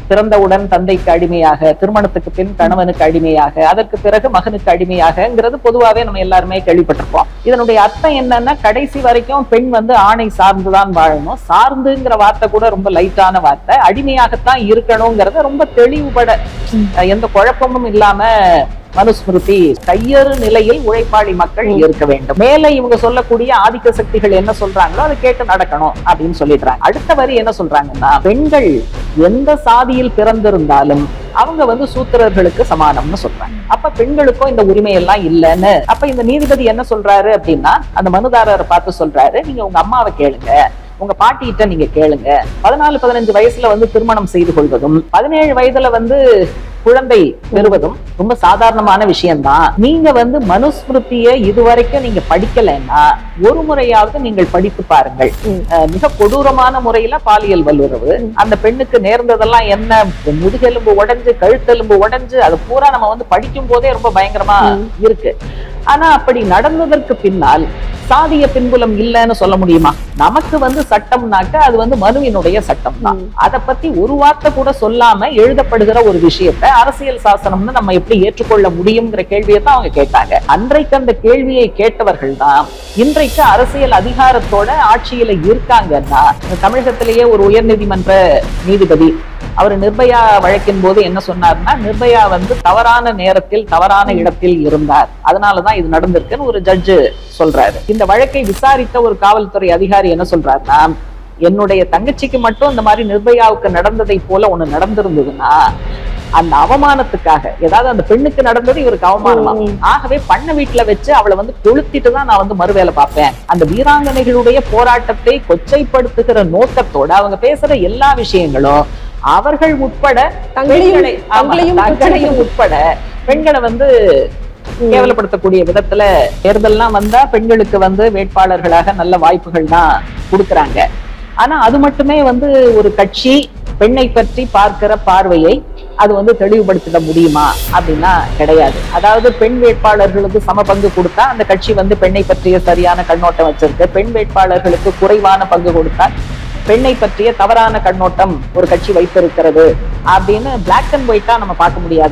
பிறந்தவுடன் தந்தைக்கு அடிமையாக திருமணத்துக்கு பின் கணவனுக்கு அடிமையாக அதற்கு பிறகு மகனுக்கு அடிமையாகங்கிறது பொதுவாவே நம்ம எல்லாருமே கேள்விப்பட்டிருப்போம் இதனுடைய அர்த்தம் என்னன்னா கடைசி வரைக்கும் பெண் வந்து ஆணை சார்ந்துதான் வாழணும் சார்ந்துங்கிற வார்த்தை கூட ரொம்ப லைட்டான வார்த்தை அடிமையாகத்தான் இருக்கணுங்கிறத ரொம்ப தெளிவுபட அஹ், எந்த குழப்பமும் இல்லாம மனுஸ்மிருதி கையறு நிலையில் உழைப்பாளி மக்கள் இருக்க வேண்டும் மேல இவங்க சொல்லக்கூடிய ஆதிக்க சக்திகள் என்ன சொல்றாங்களோ அதை கேட்டு நடக்கணும் அப்படின்னு சொல்லிடுறாங்க அடுத்த வரி என்ன சொல்றாங்கன்னா பெண்கள் எந்த சாதியில் பிறந்திருந்தாலும் அவங்க வந்து சூத்திரர்களுக்கு சமானம்னு சொல்றாங்க அப்ப பெண்களுக்கும் இந்த உரிமை எல்லாம் இல்லைன்னு அப்ப இந்த நீதிபதி என்ன சொல்றாரு அப்படின்னா அந்த மனுதாரரை பார்த்து சொல்றாரு நீங்க உங்க அம்மாவை கேளுங்க உங்க பாட்டிகிட்ட நீங்க கேளுங்க பதினாலு பதினஞ்சு வயசுல வந்து திருமணம் செய்து கொள்வதும் பதினேழு வயதுல வந்து குழந்தை பெறுவதும் ரொம்ப சாதாரணமான விஷயம்தான் நீங்க வந்து மனுஸ்மிருதிய இதுவரைக்கும் நீங்க படிக்கலைன்னா ஒரு முறையாவது நீங்கள் படித்து பாருங்கள் ம். அஹ் மிக கொடூரமான முறையில பாலியல் வல்லுறவு அந்த பெண்ணுக்கு நேர்ந்ததெல்லாம் என்ன முதுகெலும்பு உடைஞ்சு கழுத்தெலும்பு உடைஞ்சு அது பூரா நம்ம வந்து படிக்கும் போதே ரொம்ப பயங்கரமா இருக்கு ஆனா அப்படி நடந்ததற்கு பின்னால் சாதிய பின்புலம் இல்லைன்னு சொல்ல முடியுமா நமக்கு வந்து சட்டம்னாக்க அது வந்து மனுவினுடைய சட்டம் தான் அதை பத்தி ஒரு வார்த்தை கூட சொல்லாம எழுதப்படுகிற ஒரு விஷயத்தை அரசியல் சாசனம்னு நம்ம எப்படி ஏற்றுக்கொள்ள முடியுங்கிற கேள்வியை தான் அவங்க கேட்டாங்க அன்றைக்கு அந்த கேள்வியை கேட்டவர்கள் தான் இன்றைக்கு அரசியல் அதிகாரத்தோட ஆட்சியில இருக்காங்கன்னா இந்த தமிழகத்திலேயே ஒரு உயர்நீதிமன்ற நீதிபதி அவர் நிர்பயா வழக்கின் போது என்ன சொன்னார்னா நிர்பயா வந்து தவறான நேரத்தில் தவறான இடத்தில் இருந்தார் அதனாலதான் இது நடந்திருக்குன்னு ஒரு ஜட்ஜு சொல்றாரு இந்த வழக்கை விசாரித்த ஒரு காவல்துறை அதிகாரி என்ன சொல்றாருன்னா என்னுடைய தங்கச்சிக்கு மட்டும் இந்த மாதிரி நிர்பயாவுக்கு நடந்ததை போல ஒண்ணு நடந்திருந்ததுன்னா அந்த அவமானத்துக்காக ஏதாவது அந்த பெண்ணுக்கு நடந்தது இவருக்கு அவமானமா ஆகவே பண்ண வீட்டுல வச்சு அவளை வந்து கொளுத்திட்டு தான் நான் வந்து மறுவேலை பார்ப்பேன் அந்த வீராங்கனைகளுடைய போராட்டத்தை கொச்சைப்படுத்துகிற நோக்கத்தோட அவங்க பேசுற எல்லா விஷயங்களும் அவர்கள் உட்பட தங்களையும் பெண்களை ஆமா, தங்களையும் தங்களையும் உட்பட பெண்களை வந்து கேவலப்படுத்தக்கூடிய விதத்துல தேர்தல்லாம் வந்தா பெண்களுக்கு வந்து வேட்பாளர்களாக நல்ல வாய்ப்புகள் தான் கொடுக்கறாங்க ஆனா அது மட்டுமே வந்து ஒரு கட்சி பெண்ணை பற்றி பார்க்கிற பார்வையை அது வந்து தெளிவுபடுத்திட முடியுமா அப்படின்னா கிடையாது அதாவது பெண் வேட்பாளர்களுக்கு சம பங்கு கொடுத்தா அந்த கட்சி வந்து பெண்ணை பற்றிய சரியான கண்ணோட்டம் வச்சிருக்கு பெண் வேட்பாளர்களுக்கு குறைவான பங்கு கொடுத்தா பெண்ணை பற்றிய தவறான கண்ணோட்டம் ஒரு கட்சி வைத்திருக்கிறது அப்படின்னு பிளாக் அண்ட் ஒயிட்டா நம்ம பார்க்க முடியாது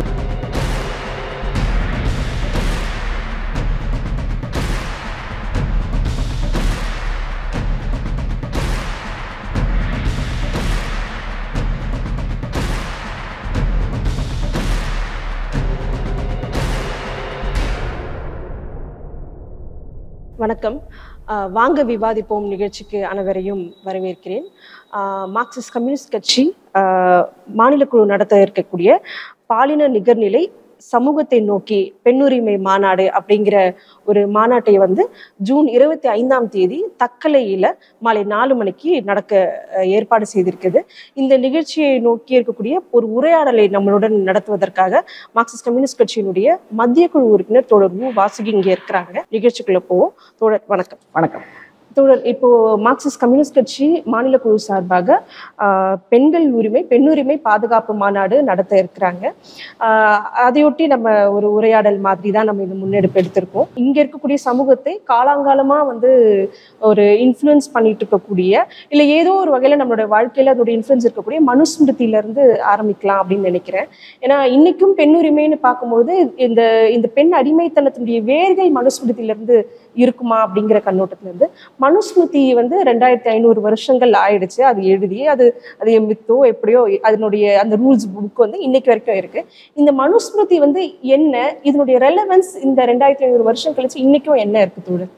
வணக்கம் ஆஹ் வாங்க விவாதிப்போம் நிகழ்ச்சிக்கு அனைவரையும் வரவேற்கிறேன் ஆஹ் மார்க்சிஸ்ட் கம்யூனிஸ்ட் கட்சி ஆஹ் மாநில குழு நடத்த இருக்கக்கூடிய பாலின நிகர்நிலை சமூகத்தை நோக்கி பெண்ணுரிமை மாநாடு அப்படிங்கிற ஒரு மாநாட்டை வந்து ஜூன் இருபத்தி ஐந்தாம் தேதி தக்கலையில மாலை நாலு மணிக்கு நடக்க ஆஹ் ஏற்பாடு செய்திருக்குது இந்த நிகழ்ச்சியை நோக்கி இருக்கக்கூடிய ஒரு உரையாடலை நம்மளுடன் நடத்துவதற்காக மார்க்சிஸ்ட் கம்யூனிஸ்ட் கட்சியினுடைய மத்திய குழு உறுப்பினர் தோழர் மு வாசுகி இங்கே இருக்கிறாங்க நிகழ்ச்சிக்குள்ள போவோம் தோழர் வணக்கம் வணக்கம் தோழர் இப்போ மார்க்சிஸ்ட் கம்யூனிஸ்ட் கட்சி மாநில குழு சார்பாக ஆஹ், பெண்கள் உரிமை பெண்ணுரிமை பாதுகாப்பு மாநாடு நடத்த இருக்கிறாங்க ஆஹ், அதையொட்டி நம்ம ஒரு உரையாடல் மாதிரி தான் நம்ம இந்த முன்னெடுப்பு எடுத்திருக்கோம் இங்க இருக்கக்கூடிய சமூகத்தை காலாங்காலமா வந்து ஒரு இன்ஃப்ளூயன்ஸ் பண்ணிட்டு இருக்கக்கூடிய இல்ல ஏதோ ஒரு வகையில நம்மளோட வாழ்க்கையில அதோட இன்ஃப்ளூயன்ஸ் இருக்கக்கூடிய மனுஸ்மிருதியில இருந்து ஆரம்பிக்கலாம் அப்படின்னு நினைக்கிறேன் ஏன்னா இன்னைக்கும் பெண்ணுரிமைன்னு பார்க்கும்போது இந்த இந்த பெண் அடிமைத்தனத்தினுடைய வேர்கள் மனுஸ்மிருதியில இருந்து இருக்குமா அப்படிங்கிற கண்ணோட்டத்துல இருந்து மனுஸ்மிருதி வந்து ரெண்டாயிரத்தி ஐநூறு வருஷங்கள் ஆயிடுச்சு அது எழுதி அது அது மித்தோ எப்படியோ அதனுடைய அந்த ரூல்ஸ் புக் வந்து இன்னைக்கு வரைக்கும் இருக்கு இந்த மனுஸ்மிருதி வந்து என்ன இதனுடைய ரெலவன்ஸ் இந்த ரெண்டாயிரத்தி ஐநூறு வருஷம் கழிச்சு இன்னைக்கும் என்ன இருக்கு தோழர்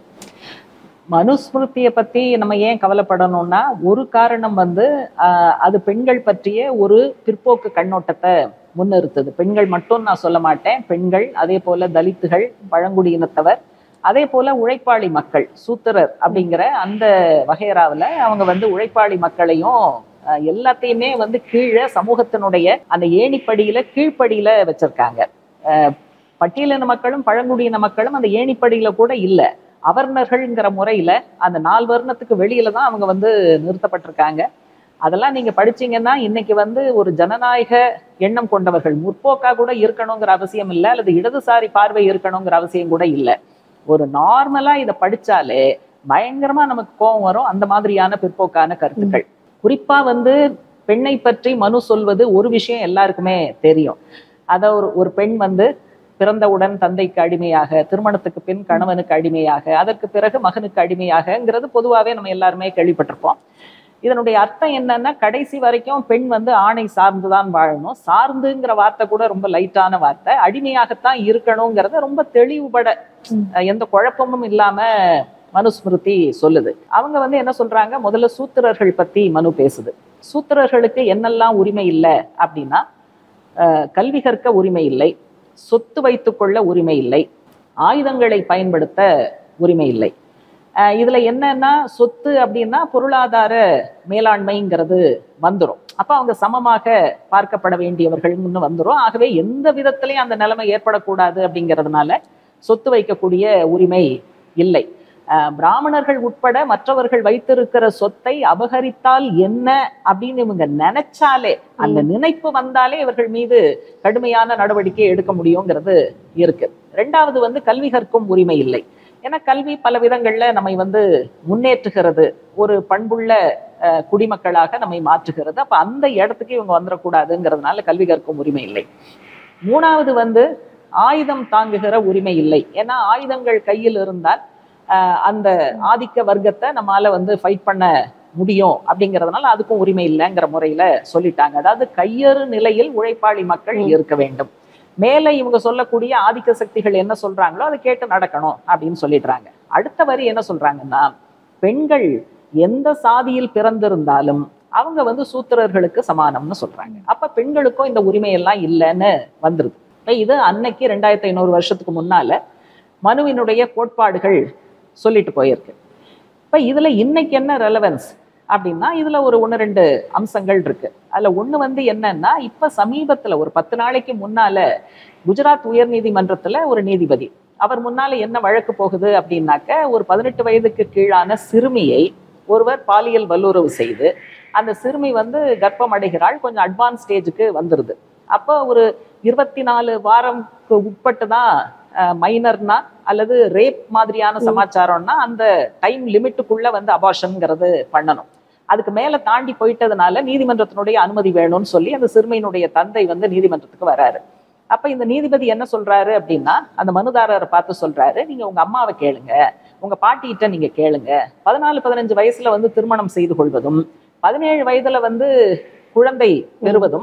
மனுஸ்மிருதியை பத்தி நம்ம ஏன் கவலைப்படணும்னா ஒரு காரணம் வந்து ஆஹ், அது பெண்கள் பற்றிய ஒரு பிற்போக்கு கண்ணோட்டத்தை முன்னிறுத்துது பெண்கள் மட்டும் நான் சொல்ல மாட்டேன் பெண்கள் அதே போல தலித்துகள் பழங்குடியினத்தவர் அதே போல உழைப்பாளி மக்கள் சூத்திரர் அப்படிங்கிற அந்த வகையறாவில் அவங்க வந்து உழைப்பாளி மக்களையும் ஆஹ், எல்லாத்தையுமே வந்து கீழே சமூகத்தினுடைய அந்த ஏணிப்படியில கீழ்ப்படியில வச்சிருக்காங்க ஆஹ், பட்டியலின மக்களும் பழங்குடியின மக்களும் அந்த ஏணிப்படியில கூட இல்ல அவர்ணர்கள்ங்கிற முறையில அந்த நாலு வர்ணத்துக்கு வெளியில தான் அவங்க வந்து நிறுத்தப்பட்டிருக்காங்க அதெல்லாம் நீங்க படிச்சீங்கன்னா இன்னைக்கு வந்து ஒரு ஜனநாயக எண்ணம் கொண்டவர்கள் முற்போக்கா கூட இருக்கணுங்கிற அவசியம் இல்லை அல்லது இடதுசாரி பார்வை இருக்கணுங்கிற அவசியம் கூட இல்லை ஒரு நார்மலா இதை படிச்சாலே பயங்கரமா நமக்கு கோபம் வரும் அந்த மாதிரியான பிற்போக்கான கருத்துக்கள் குறிப்பா வந்து பெண்ணை பற்றி மனு சொல்வது ஒரு விஷயம் எல்லாருக்குமே தெரியும் அத ஒரு ஒரு பெண் வந்து பிறந்தவுடன் தந்தைக்கு அடிமையாக திருமணத்துக்கு பின் கணவனுக்கு அடிமையாக அதற்கு பிறகு மகனுக்கு அடிமையாகங்கிறது பொதுவாகவே நம்ம எல்லாருமே கேள்விப்பட்டிருப்போம் இதனுடைய அர்த்தம் என்னன்னா கடைசி வரைக்கும் பெண் வந்து ஆணை சார்ந்துதான் வாழணும் சார்ந்துங்கிற வார்த்தை கூட ரொம்ப லைட்டான வார்த்தை அடிமையாகத்தான் இருக்கணுங்கிறத ரொம்ப தெளிவுபட அஹ், எந்த குழப்பமும் இல்லாம மனுஸ்மிருதி சொல்லுது அவங்க வந்து என்ன சொல்றாங்க முதல்ல சூத்திரர்கள் பத்தி மனு பேசுது சூத்திரர்களுக்கு என்னெல்லாம் உரிமை இல்லை அப்படின்னா அஹ், கல்வி கற்க உரிமை இல்லை சொத்து வைத்துக்கொள்ள உரிமை இல்லை ஆயுதங்களை பயன்படுத்த உரிமை இல்லை அஹ் இதுல என்னன்னா சொத்து அப்படின்னா பொருளாதார மேலாண்மைங்கிறது வந்துரும் அப்ப அவங்க சமமாக பார்க்கப்பட வேண்டியவர்கள்னு வந்துரும் ஆகவே எந்த விதத்திலையும் அந்த நிலைமை ஏற்படக்கூடாது அப்படிங்கிறதுனால சொத்து வைக்கக்கூடிய உரிமை இல்லை அஹ் பிராமணர்கள் உட்பட மற்றவர்கள் வைத்திருக்கிற சொத்தை அபகரித்தால் என்ன அப்படின்னு இவங்க நினைச்சாலே அந்த நினைப்பு வந்தாலே இவர்கள் மீது கடுமையான நடவடிக்கை எடுக்க முடியுங்கிறது இருக்கு ரெண்டாவது வந்து கல்வி கற்கும் உரிமை இல்லை ஏன்னா கல்வி பல விதங்கள்ல நம்மை வந்து முன்னேற்றுகிறது ஒரு பண்புள்ள அஹ், குடிமக்களாக நம்மை மாற்றுகிறது அப்ப அந்த இடத்துக்கு இவங்க வந்துடக்கூடாதுங்கிறதுனால கல்வி கற்கும் உரிமை இல்லை மூணாவது வந்து ஆயுதம் தாங்குகிற உரிமை இல்லை ஏன்னா ஆயுதங்கள் கையில் இருந்தால் அஹ், அந்த ஆதிக்க வர்க்கத்தை நம்மால வந்து ஃபைட் பண்ண முடியும் அப்படிங்கிறதுனால அதுக்கும் உரிமை இல்லைங்கிற முறையில சொல்லிட்டாங்க அதாவது கையறு நிலையில் உழைப்பாளி மக்கள் இருக்க வேண்டும் மேலே இவங்க சொல்லக்கூடிய ஆதிக்க சக்திகள் என்ன சொல்றாங்களோ அதை கேட்டு நடக்கணும் அப்படின்னு சொல்லிடுறாங்க அடுத்த வரி என்ன சொல்றாங்கன்னா பெண்கள் எந்த சாதியில் பிறந்திருந்தாலும் அவங்க வந்து சூத்திரர்களுக்கு சமானம்னு சொல்றாங்க அப்ப பெண்களுக்கும் இந்த உரிமை எல்லாம் இல்லைன்னு வந்துருது இப்ப இது அன்னைக்கு ரெண்டாயிரத்தி ஐநூறு வருஷத்துக்கு முன்னால மனுவினுடைய கோட்பாடுகள் சொல்லிட்டு போயிருக்கு இப்ப இதுல இன்னைக்கு என்ன ரெலவென்ஸ் அப்படின்னா இதுல ஒரு ஒன்று ரெண்டு அம்சங்கள் இருக்கு அதுல ஒண்ணு வந்து என்னன்னா இப்ப சமீபத்துல ஒரு பத்து நாளைக்கு முன்னால குஜராத் உயர்நீதிமன்றத்துல ஒரு நீதிபதி அவர் முன்னால என்ன வழக்கு போகுது அப்படின்னாக்க ஒரு பதினெட்டு வயதுக்கு கீழான சிறுமியை ஒருவர் பாலியல் வல்லுறவு செய்து அந்த சிறுமி வந்து கர்ப்பம் அடைகிறாள் கொஞ்சம் அட்வான்ஸ் ஸ்டேஜுக்கு வந்துருது அப்போ ஒரு இருபத்தி நாலு வாரம்க்கு உட்பட்டு தான் மைனர்னா அல்லது ரேப் மாதிரியான சமாச்சாரம்னா அந்த டைம் லிமிட்டுக்குள்ள வந்து அபார்ஷன்ங்கிறது பண்ணணும் அதுக்கு மேல தாண்டி போயிட்டதுனால நீதிமன்றத்தினுடைய அனுமதி வேணும்னு சொல்லி அந்த சிறுமியினுடைய தந்தை வந்து நீதிமன்றத்துக்கு வராரு அப்ப இந்த நீதிபதி என்ன சொல்றாரு அப்படின்னா அந்த மனுதாரரை பார்த்து சொல்றாரு நீங்க உங்க அம்மாவை கேளுங்க உங்க பாட்டிகிட்ட நீங்க கேளுங்க பதினாலு பதினஞ்சு வயசுல வந்து திருமணம் செய்து கொள்வதும் பதினேழு வயதுல வந்து குழந்தை பெறுவதும்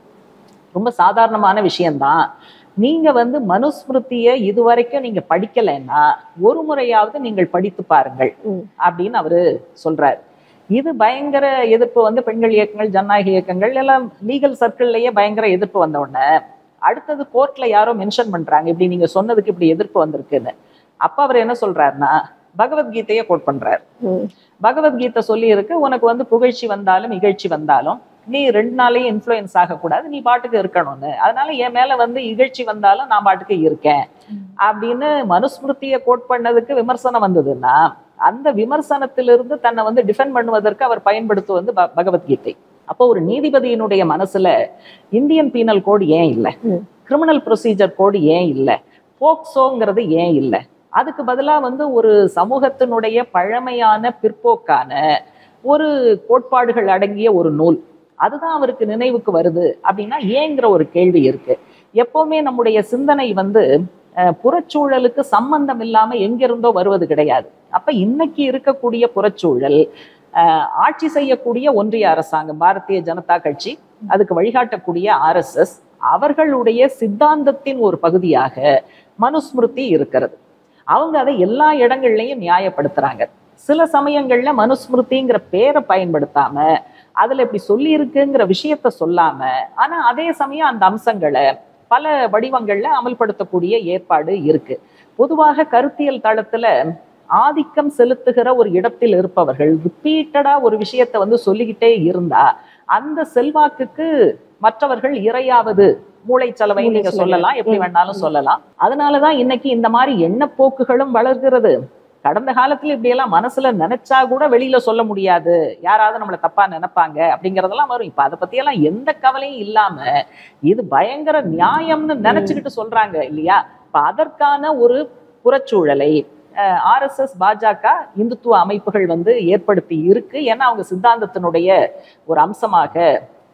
ரொம்ப சாதாரணமான விஷயம்தான் நீங்க வந்து மனுஸ்மிருதியை இதுவரைக்கும் நீங்க படிக்கலைன்னா ஒரு முறையாவது நீங்கள் படித்து பாருங்கள் ம். அப்படின்னு அவரு சொல்றாரு இது பயங்கர எதிர்ப்பு வந்து பெண்கள் இயக்கங்கள் ஜனநாயக இயக்கங்கள் எல்லாம் லீகல் சர்க்கிள்லயே பயங்கர எதிர்ப்பு வந்த உடனே அடுத்தது கோர்ட்ல யாரோ மென்ஷன் பண்றாங்க இப்படி நீங்க சொன்னதுக்கு இப்படி எதிர்ப்பு வந்திருக்குன்னு அப்ப அவர் என்ன சொல்றாருன்னா பகவத்கீதையை கோட் பண்றாரு ம். பகவத்கீதை சொல்லி இருக்கு உனக்கு வந்து புகழ்ச்சி வந்தாலும் இகழ்ச்சி வந்தாலும் நீ ரெண்டு நாளையும் இன்ஃப்ளூயன்ஸ் ஆகக்கூடாது நீ பாட்டுக்கு இருக்கணும்னு அதனால என் மேல வந்து இகழ்ச்சி வந்தாலும் நான் பாட்டுக்கு இருக்கேன் அப்படின்னு மனுஸ்மிருதியை கோட் பண்ணதுக்கு விமர்சனம் வந்ததுன்னா அந்த விமர்சனத்திலிருந்து தன்னை வந்து டிஃபெண்ட் பண்ணுவதற்கு அவர் பயன்படுத்துவது ப- பகவத்கீதை அப்போ ஒரு நீதிபதியினுடைய மனசுல இந்தியன் பீனல் கோடு ஏன் இல்லை ம். கிரிமினல் ப்ரொசீஜர் கோடு ஏன் இல்லை போக்சோங்கிறது ஏன் இல்லை அதுக்கு பதிலா வந்து ஒரு சமூகத்தினுடைய பழமையான பிற்போக்கான ஒரு கோட்பாடுகள் அடங்கிய ஒரு நூல் அதுதான் அவருக்கு நினைவுக்கு வருது அப்படின்னா ஏங்கிற ஒரு கேள்வி இருக்கு எப்பவுமே நம்முடைய சிந்தனை வந்து அஹ், புறச்சூழலுக்கு சம்பந்தம் இல்லாம எங்கிருந்தோ வருவது கிடையாது அப்ப இன்னைக்கு இருக்கக்கூடிய புறச்சூழல் அஹ், ஆட்சி செய்யக்கூடிய ஒன்றிய அரசாங்கம் பாரதிய ஜனதா கட்சி அதுக்கு வழிகாட்டக்கூடிய ஆர்எஸ்எஸ் அவர்களுடைய சித்தாந்தத்தின் ஒரு பகுதியாக மனுஸ்மிருதி இருக்கிறது அவங்க அதை எல்லா இடங்கள்லயும் நியாயப்படுத்துறாங்க சில சமயங்கள்ல மனுஸ்மிருதிங்கிற பேரை பயன்படுத்தாம அதுல இப்படி சொல்லி இருக்குங்கிற விஷயத்த சொல்லாம ஆனா அதே சமயம் அந்த அம்சங்களை பல வடிவங்கள்ல அமல்படுத்தக்கூடிய ஏற்பாடு இருக்கு பொதுவாக கருத்தியல் தளத்துல ஆதிக்கம் செலுத்துகிற ஒரு இடத்தில் இருப்பவர்கள் ரிப்பீட்டடா ஒரு விஷயத்தை வந்து சொல்லிக்கிட்டே இருந்தா அந்த செல்வாக்குக்கு மற்றவர்கள் இரையாவது மூளைச்சலவை மூளை நீங்க செலவை. சொல்லலாம் எப்படி ம், வேணாலும் ம். சொல்லலாம் அதனாலதான் இன்னைக்கு இந்த மாதிரி எண்ணப்போக்குகளும் வளர்கிறது கடந்த காலத்துல இப்படி எல்லாம் மனசுல நினைச்சா கூட வெளியில சொல்ல முடியாது யாராவது நம்மளை தப்பா நினைப்பாங்க அப்படிங்கறதெல்லாம் வரும் இப்ப அதை பத்தி எல்லாம் எந்த கவலையும் இல்லாம இது பயங்கர நியாயம்னு நினைச்சுக்கிட்டு சொல்றாங்க இல்லையா இப்ப அதற்கான ஒரு புறச்சூழலை ஆர்எஸ்எஸ் பாஜக இந்துத்துவ அமைப்புகள் வந்து ஏற்படுத்தி இருக்கு ஏன்னா அவங்க சித்தாந்தத்தினுடைய ஒரு அம்சமாக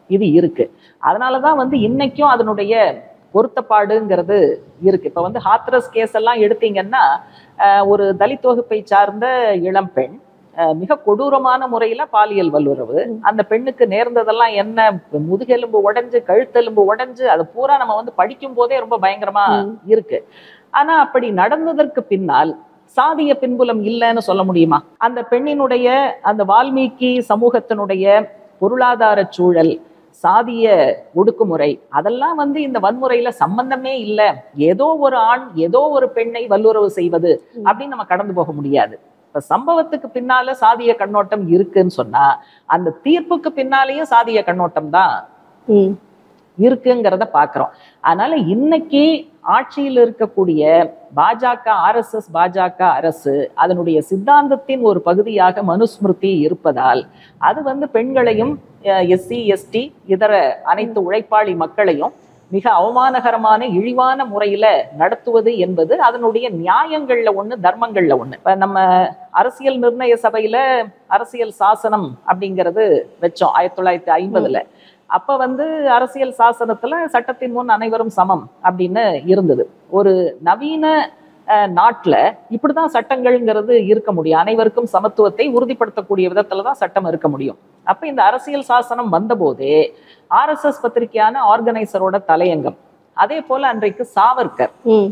இது இருக்கு அதனாலதான் வந்து இன்னைக்கும் அதனுடைய பொருத்தப்பாடுங்கிறது இருக்கு இப்ப வந்து ஹாத்ரஸ் கேஸ் எல்லாம் எடுத்தீங்கன்னா அஹ், ஒரு தலித் வகுப்பை சார்ந்த இளம்பெண் அஹ், மிக கொடூரமான முறையில பாலியல் வல்லுறவு அந்த பெண்ணுக்கு நேர்ந்ததெல்லாம் என்ன முதுகெலும்பு உடைஞ்சு கழுத்தெலும்பு உடைஞ்சு அது பூரா நம்ம வந்து படிக்கும் போதே ரொம்ப பயங்கரமா ம். இருக்கு ஆனா அப்படி நடந்ததற்கு பின்னால் சாதிய பின்புலம் இல்லைன்னு சொல்ல முடியுமா அந்த பெண்ணினுடைய அந்த வால்மீகி சமூகத்தினுடைய பொருளாதார சூழல் சாதிய ஒடுக்குமுறை அதெல்லாம் வந்து இந்த வன்முறையில சம்பந்தமே இல்ல ஏதோ ஒரு ஆண் ஏதோ ஒரு பெண்ணை வல்லுறவு செய்வது ம். அப்படின்னு நம்ம கடந்து போக முடியாது இப்ப சம்பவத்துக்கு பின்னால சாதிய கண்ணோட்டம் இருக்குன்னு சொன்னா அந்த தீர்ப்புக்கு பின்னாலேயும் சாதிய கண்ணோட்டம் தான் ம் இருக்குங்கிறத பாக்குறோம் அதனால இன்னைக்கு ஆட்சியில் இருக்கக்கூடிய பாஜக ஆர்எஸ்எஸ் பாஜக அரசு அதனுடைய சித்தாந்தத்தின் ஒரு பகுதியாக மனுஸ்மிருதி இருப்பதால் அது வந்து பெண்களையும் எஸ்சி எஸ்டி இதர அனைத்து உழைப்பாளி மக்களையும் மிக அவமானகரமான இழிவான முறையில நடத்துவது என்பது அதனுடைய நியாயங்கள்ல ஒண்ணு தர்மங்கள்ல ஒண்ணு இப்ப நம்ம அரசியல் நிர்ணய சபையில அரசியல் சாசனம் அப்படிங்கிறது வச்சோம் ஆயிரத்தி தொள்ளாயிரத்தி ஐம்பதுல அப்ப வந்து அரசியல் சாசனத்துல சட்டத்தின் முன் அனைவரும் சமம் அப்படின்னு இருந்தது ஒரு நவீன அஹ், நாட்டுல இப்படிதான் சட்டங்கள்ங்கிறது இருக்க முடியும் அனைவருக்கும் சமத்துவத்தை உறுதிப்படுத்தக்கூடிய விதத்துல தான் சட்டம் இருக்க முடியும் அப்ப இந்த அரசியல் சாசனம் வந்தபோதே ஆர்எஸ்எஸ் பத்திரிகையான ஆர்கனைசரோட தலையங்கம் அதே போல அன்றைக்கு சாவர்கர் ம்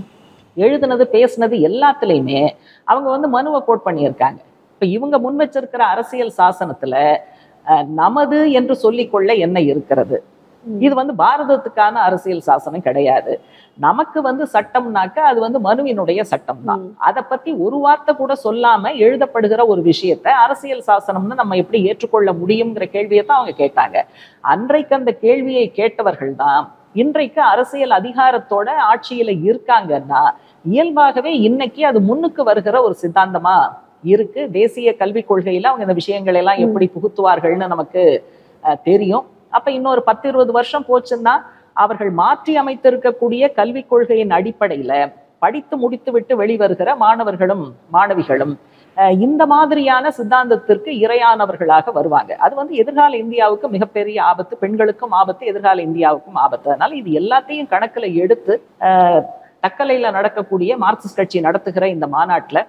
எழுதுனது பேசுனது எல்லாத்துலயுமே அவங்க வந்து மனுவை கோட் பண்ணியிருக்காங்க இப்ப இவங்க முன் வச்சிருக்கிற அரசியல் சாசனத்துல அஹ், நமது என்று சொல்லிக்கொள்ள என்ன இருக்கிறது ம். இது வந்து பாரதத்துக்கான அரசியல் சாசனம் கிடையாது நமக்கு வந்து சட்டம்னாக்க அது வந்து மனுவினுடைய சட்டம் தான் ம். அதை பத்தி ஒரு வார்த்தை கூட சொல்லாம எழுதப்படுகிற ஒரு விஷயத்தை அரசியல் சாசனம்னு நம்ம எப்படி ஏற்றுக்கொள்ள முடியுங்கிற கேள்வியை தான் அவங்க கேட்டாங்க அன்றைக்கு அந்த கேள்வியை கேட்டவர்கள் தான் இன்றைக்கு அரசியல் அதிகாரத்தோட ஆட்சியில இருக்காங்கன்னா இயல்பாகவே இன்னைக்கு அது முன்னுக்கு வருகிற ஒரு சித்தாந்தமா இருக்கு தேசிய கல்விக் கொள்கையில அவங்க இந்த விஷயங்களை எல்லாம் எப்படி புகுத்துவார்கள்னு நமக்கு அஹ், தெரியும் அப்ப இன்னொரு பத்து இருபது வருஷம் போச்சுன்னா அவர்கள் மாற்றி அமைத்திருக்கக்கூடிய கல்விக் கொள்கையின் அடிப்படையில படித்து முடித்துவிட்டு வெளிவருகிற மாணவர்களும் மாணவிகளும் அஹ், இந்த மாதிரியான சித்தாந்தத்திற்கு இரையானவர்களாக வருவாங்க அது வந்து எதிர்கால இந்தியாவுக்கு மிகப்பெரிய ஆபத்து பெண்களுக்கும் ஆபத்து எதிர்கால இந்தியாவுக்கும் ஆபத்து அதனால இது எல்லாத்தையும் கணக்குல எடுத்து அஹ், தக்கலையில நடக்கக்கூடிய மார்க்சிஸ்ட் கட்சி நடத்துகிற இந்த மாநாட்டுல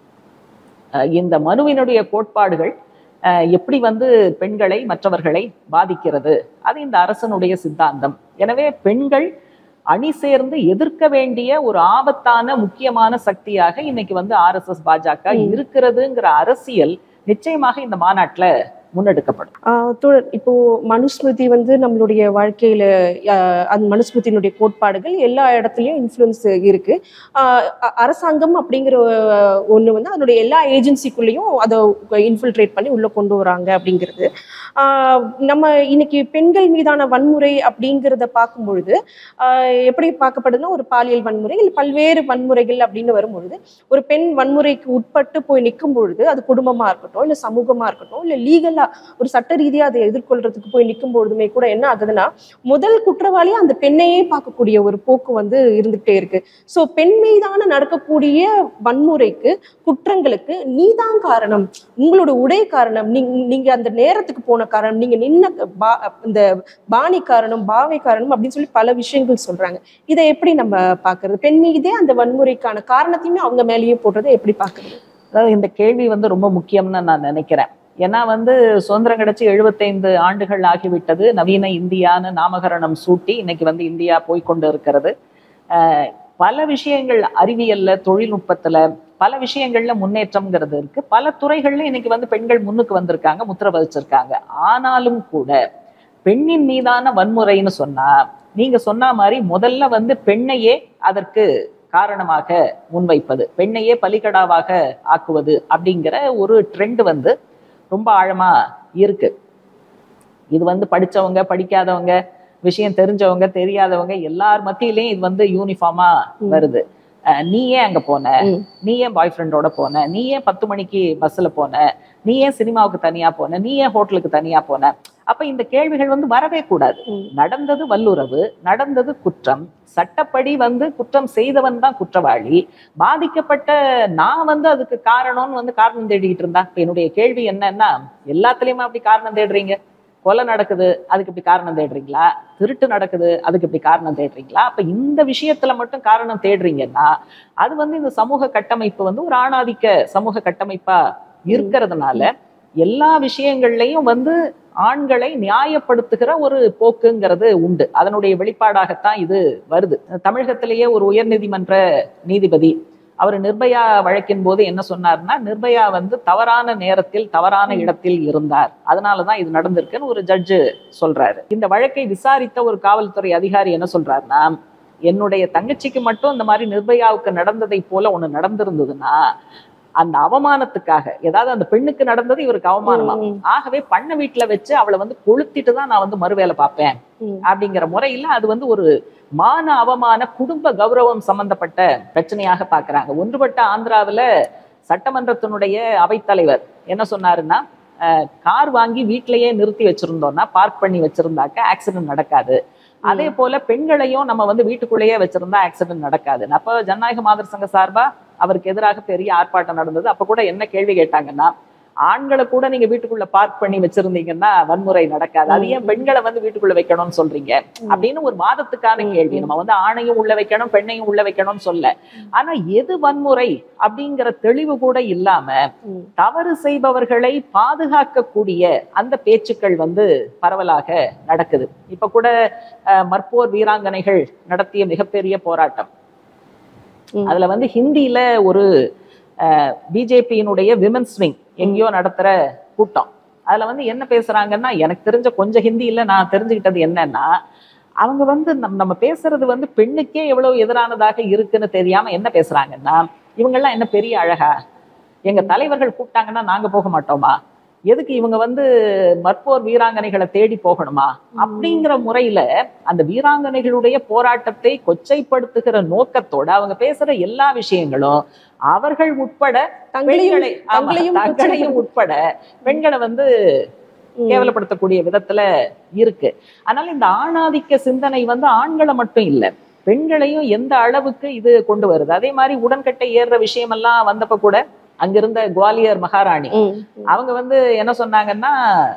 அஹ், இந்த மனுவினுடைய கோட்பாடுகள் அஹ், எப்படி வந்து பெண்களை மற்றவர்களை பாதிக்கிறது அது இந்த அரசனுடைய சித்தாந்தம் எனவே பெண்கள் அணி சேர்ந்து எதிர்க்க வேண்டிய ஒரு ஆபத்தான முக்கியமான சக்தியாக இன்னைக்கு வந்து ஆர்எஸ்எஸ் பாஜக ம். இருக்கிறதுங்கிற அரசியல் நிச்சயமாக இந்த மாநாட்டுல முன்னெடுக்கப்படும் ஆஹ் தோழர் இப்போ மனுஸ்மிருதி வந்து நம்மளுடைய வாழ்க்கையில ஆஹ் அந்த மனுஸ்மிருதியினுடைய கோட்பாடுகள் எல்லா இடத்துலயும் இன்ஃப்ளூயன்ஸ் இருக்கு ஆஹ் அ- அரசாங்கம் அப்படிங்கிற ஆஹ் ஒண்ணு வந்து அதனுடைய எல்லா ஏஜென்சிக்குள்ளேயும் அதை இன்ஃபில்ட்ரேட் பண்ணி உள்ள கொண்டு வராங்க அப்படிங்கிறது ஆஹ் நம்ம இன்னைக்கு பெண்கள் மீதான வன்முறை அப்படிங்கிறத பார்க்கும் பொழுது ஆஹ் எப்படி பார்க்கப்படுதுன்னா ஒரு பாலியல் வன்முறை இல்லை பல்வேறு வன்முறைகள் அப்படின்னு வரும்பொழுது ஒரு பெண் வன்முறைக்கு உட்பட்டு போய் நிற்கும் பொழுது அது குடும்பமா இருக்கட்டும் இல்லை சமூகமா இருக்கட்டும் இல்லை லீகலா ஒரு சட்ட ரீதியா அதை எதிர்கொள்றதுக்கு போய் நிற்கும் பொழுதுமே கூட என்ன ஆகுதுன்னா முதல் குற்றவாளியா அந்த பெண்ணையே பார்க்கக்கூடிய ஒரு போக்கு வந்து இருந்துகிட்டே இருக்கு ஸோ பெண் மீதான நடக்கக்கூடிய வன்முறைக்கு குற்றங்களுக்கு நீதான் காரணம் உங்களோட உடை காரணம் நீங்க நீங்க அந்த நேரத்துக்கு போன காரணம் நீங்க நின்ன பா- இந்த பாணி காரணம் பாவை காரணம் அப்படின்னு சொல்லி பல விஷயங்கள் சொல்றாங்க இதை எப்படி நம்ம பாக்குறது பெண் மீதே அந்த வன்முறைக்கான காரணத்தையுமே அவங்க மேலேயே போடுறதை எப்படி பாக்குறது அதாவது இந்த கேள்வி வந்து ரொம்ப முக்கியம்னு நான் நினைக்கிறேன் ஏன்னா வந்து சுதந்திரம் கிடைச்சி எழுபத்தைந்து ஆண்டுகள் ஆகிவிட்டது நவீன இந்தியான்னு நாமகரணம் சூட்டி இன்னைக்கு வந்து இந்தியா போய்க்கொண்டு இருக்கிறது அஹ் பல விஷயங்கள் அறிவியல்ல தொழில்நுட்பத்துல பல விஷயங்கள்ல முன்னேற்றம்ங்கிறது இருக்கு பல துறைகள்ல இன்னைக்கு வந்து பெண்கள் முன்னுக்கு வந்திருக்காங்க முத்திர பதிச்சிருக்காங்க ஆனாலும் கூட பெண்ணின் மீதான வன்முறைன்னு சொன்னா நீங்க சொன்ன மாதிரி முதல்ல வந்து பெண்ணையே அதற்கு காரணமாக முன்வைப்பது பெண்ணையே பலிகடாவாக ஆக்குவது அப்படிங்கிற ஒரு ட்ரெண்ட் வந்து ரொம்ப ஆழமா இருக்கு இது வந்து படிச்சவங்க படிக்காதவங்க விஷயம் தெரிஞ்சவங்க தெரியாதவங்க எல்லார் மத்தியிலயும் இது வந்து யூனிஃபார்மா ம். வருது அஹ் நீ ஏன் அங்க போன ம். நீ ஏன் பாய் ஃப்ரெண்டோட போன நீ ஏன் பத்து மணிக்கு பஸ்ல போன நீ ஏன் சினிமாவுக்கு தனியா போன நீ ஏன் ஹோட்டலுக்கு தனியா போன அப்ப இந்த கேள்விகள் வந்து வரவே கூடாது ம். நடந்தது வல்லுறவு நடந்தது குற்றம் சட்டப்படி வந்து குற்றம் செய்தவன் தான் குற்றவாளி பாதிக்கப்பட்ட நான் வந்து அதுக்கு காரணம்னு வந்து காரணம் தேடிட்டு இருந்தா இப்ப என்னுடைய கேள்வி என்னன்னா எல்லாத்துலயுமே அப்படி காரணம் தேடுறீங்க கொலை நடக்குது அதுக்கு இப்படி காரணம் தேடுறீங்களா திருட்டு நடக்குது அதுக்கு இப்படி காரணம் தேடுறீங்களா அப்ப இந்த விஷயத்துல மட்டும் காரணம் தேடுறீங்கன்னா அது வந்து இந்த சமூக கட்டமைப்பு வந்து ஒரு ஆணாதிக்க சமூக கட்டமைப்பா இருக்கிறதுனால எல்லா விஷயங்கள்லயும் வந்து ஆண்களை நியாயப்படுத்துகிற ஒரு போக்குங்கிறது உண்டு அதனுடைய வெளிப்பாடாகத்தான் இது வருது தமிழகத்திலேயே ஒரு உயர்நீதிமன்ற நீதிபதி அவர் நிர்பயா வழக்கின் போது என்ன சொன்னார்னா நிர்பயா வந்து தவறான நேரத்தில் தவறான இடத்தில் இருந்தார் அதனாலதான் இது நடந்திருக்குன்னு ஒரு ஜட்ஜு சொல்றாரு இந்த வழக்கை விசாரித்த ஒரு காவல்துறை அதிகாரி என்ன சொல்றாருன்னா என்னுடைய தங்கச்சிக்கு மட்டும் இந்த மாதிரி நிர்பயாவுக்கு நடந்ததை போல ஒண்ணு நடந்திருந்ததுன்னா அந்த அவமானத்துக்காக ஏதாவது அந்த பெண்ணுக்கு நடந்தது இவருக்கு அவமானமா ம், ம், ஆகவே பண்ண வீட்டுல வச்சு அவளை வந்து கொளுத்திட்டு தான் நான் வந்து மறுவேலை பார்ப்பேன் ம். அப்படிங்கிற முறையில அது வந்து ஒரு மான அவமான குடும்ப கௌரவம் சம்பந்தப்பட்ட பிரச்சனையாக பார்க்கறாங்க ஒன்றுபட்ட ஆந்திராவுல சட்டமன்றத்தினுடைய அவைத்தலைவர் என்ன சொன்னாருன்னா அஹ், கார் வாங்கி வீட்டிலேயே நிறுத்தி வச்சிருந்தோம்னா பார்க் பண்ணி வச்சிருந்தாக்க ஆக்சிடென்ட் நடக்காது அதே போல பெண்களையும் நம்ம வந்து வீட்டுக்குள்ளேயே வச்சிருந்தா ஆக்சிடென்ட் நடக்காது அப்ப ஜனநாயக மாதர் சங்க சார்பா அவருக்கு எதிராக பெரிய ஆர்ப்பாட்டம் நடந்தது அப்ப கூட என்ன கேள்வி கேட்டாங்கன்னா ஆண்களை கூட நீங்க வீட்டுக்குள்ள பார்க் பண்ணி வச்சிருந்தீங்கன்னா வன்முறை நடக்காது அது ஏன் பெண்களை வந்து வீட்டுக்குள்ள வைக்கணும்னு சொல்றீங்க அப்படின்னு ஒரு வாதத்துக்கான ம், கேள்வி ம். நம்ம வந்து ஆணையும் உள்ள வைக்கணும் பெண்ணையும் உள்ள வைக்கணும்னு சொல்ல ஆனா எது வன்முறை அப்படிங்கிற தெளிவு கூட இல்லாம ம். தவறு செய்பவர்களை பாதுகாக்கக்கூடிய அந்த பேச்சுக்கள் வந்து பரவலாக நடக்குது இப்ப கூட அஹ், மற்போர் வீராங்கனைகள் நடத்திய மிகப்பெரிய போராட்டம் ம். அதுல வந்து ஹிந்தியில ஒரு பிஜேபியினுடைய விமன்ஸ் விங் எங்கேயோ நடத்துற கூட்டம் அதுல வந்து என்ன பேசுறாங்கன்னா எனக்கு தெரிஞ்ச கொஞ்சம் ஹிந்தியில நான் தெரிஞ்சுக்கிட்டது என்னன்னா அவங்க வந்து நம் நம்ம பேசுறது வந்து பெண்ணுக்கே எவ்வளவு எதிரானதாக இருக்குன்னு தெரியாம என்ன பேசுறாங்கன்னா இவங்கெல்லாம் என்ன பெரிய அழகா எங்க தலைவர்கள் கூப்பிட்டாங்கன்னா நாங்க போக மாட்டோமா எதுக்கு இவங்க வந்து மற்போர் வீராங்கனைகளை தேடி போகணுமா அப்படிங்கிற முறையில அந்த வீராங்கனைகளுடைய போராட்டத்தை கொச்சைப்படுத்துகிற நோக்கத்தோட அவங்க பேசுற எல்லா விஷயங்களும் அவர்கள் உட்பட தங்களையும் பெண்களை ஆமா, தங்களையும் தங்களையும் உட்பட பெண்களை வந்து ம். கேவலப்படுத்தக்கூடிய விதத்துல இருக்கு அதனால இந்த ஆணாதிக்க சிந்தனை வந்து ஆண்களை மட்டும் இல்ல பெண்களையும் எந்த அளவுக்கு இது கொண்டு வருது அதே மாதிரி உடன்கட்டை ஏறுற விஷயமெல்லாம் வந்தப்ப கூட அங்கிருந்த குவாலியர் மகாராணி ம், அவங்க வந்து என்ன சொன்னாங்கன்னா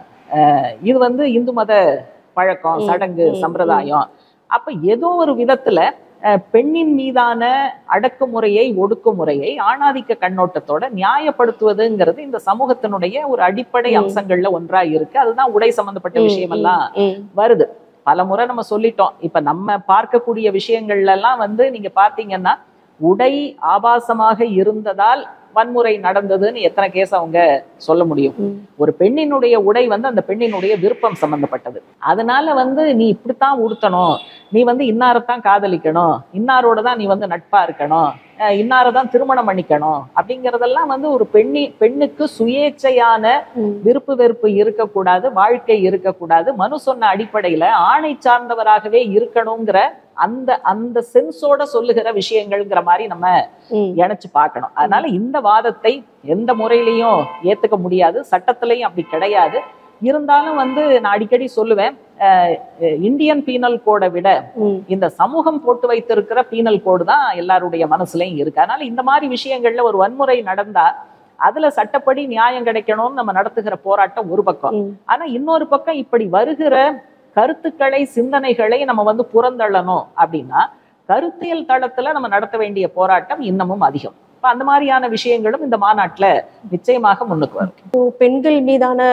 அஹ், இது வந்து இந்து மத பழக்கம் ம், சடங்கு ம், சம்பிரதாயம் அப்ப ஏதோ ஒரு விதத்துல அஹ், பெண்ணின் மீதான அடக்குமுறையை ஒடுக்குமுறையை ஆணாதிக்க கண்ணோட்டத்தோட நியாயப்படுத்துவதுங்கிறது இந்த சமூகத்தினுடைய ஒரு அடிப்படை ம். அம்சங்கள்ல ஒன்றா இருக்கு அதுதான் உடை சம்பந்தப்பட்ட ம், விஷயமெல்லாம் ம், வருது பல முறை நம்ம சொல்லிட்டோம் இப்ப நம்ம பார்க்கக்கூடிய விஷயங்கள்ல எல்லாம் வந்து நீங்க பாத்தீங்கன்னா உடை ஆபாசமாக இருந்ததால் வன்முறை நடந்ததுன்னு எத்தனை கேஸ் அவங்க சொல்ல முடியும் ம். ஒரு பெண்ணினுடைய உடை வந்து அந்த பெண்ணினுடைய விருப்பம் சம்பந்தப்பட்டது அதனால வந்து நீ இப்படித்தான் உடுத்தணும் நீ வந்து இன்னாரத்தான் காதலிக்கணும் இன்னாரோட தான் நீ வந்து நட்பா இருக்கணும் அஹ் இன்னாரதான் திருமணம் பண்ணிக்கணும் அப்படிங்கறதெல்லாம் வந்து ஒரு பெண்ணி பெண்ணுக்கு சுயேச்சையான ம். விருப்பு வெறுப்பு இருக்கக்கூடாது வாழ்க்கை இருக்கக்கூடாது மனு சொன்ன அடிப்படையில ஆணை சார்ந்தவராகவே இருக்கணுங்கிற அந்த அந்த சென்ஸோட சொல்லுகிற விஷயங்கள்ங்கிற மாதிரி நம்ம ம். இணைச்சு பார்க்கணும் அதனால இந்த வாதத்தை எந்த முறையிலையும் ஏத்துக்க முடியாது சட்டத்திலையும் அப்படி கிடையாது இருந்தாலும் வந்து நான் அடிக்கடி சொல்லுவேன் அஹ், இந்தியன் பீனல் கோடை விட ம். இந்த சமூகம் போட்டு வைத்திருக்கிற பீனல் கோடு தான் எல்லாருடைய மனசுலயும் இருக்கு அதனால இந்த மாதிரி விஷயங்கள்ல ஒரு வன்முறை நடந்தா அதுல சட்டப்படி நியாயம் கிடைக்கணும்னு நம்ம நடத்துகிற போராட்டம் ஒரு பக்கம் ம். ஆனா இன்னொரு பக்கம் இப்படி வருகிற கருத்துக்களை சிந்தனைகளை நம்ம வந்து புறந்தள்ளணும் அப்படின்னா கருத்தியல் தளத்துல நம்ம நடத்த வேண்டிய போராட்டம் இன்னமும் அதிகம் இப்ப அந்த மாதிரியான விஷயங்களும் இந்த மாநாட்டுல நிச்சயமாக முன்னுக்கு வரும் இப்போ பெண்கள் மீதான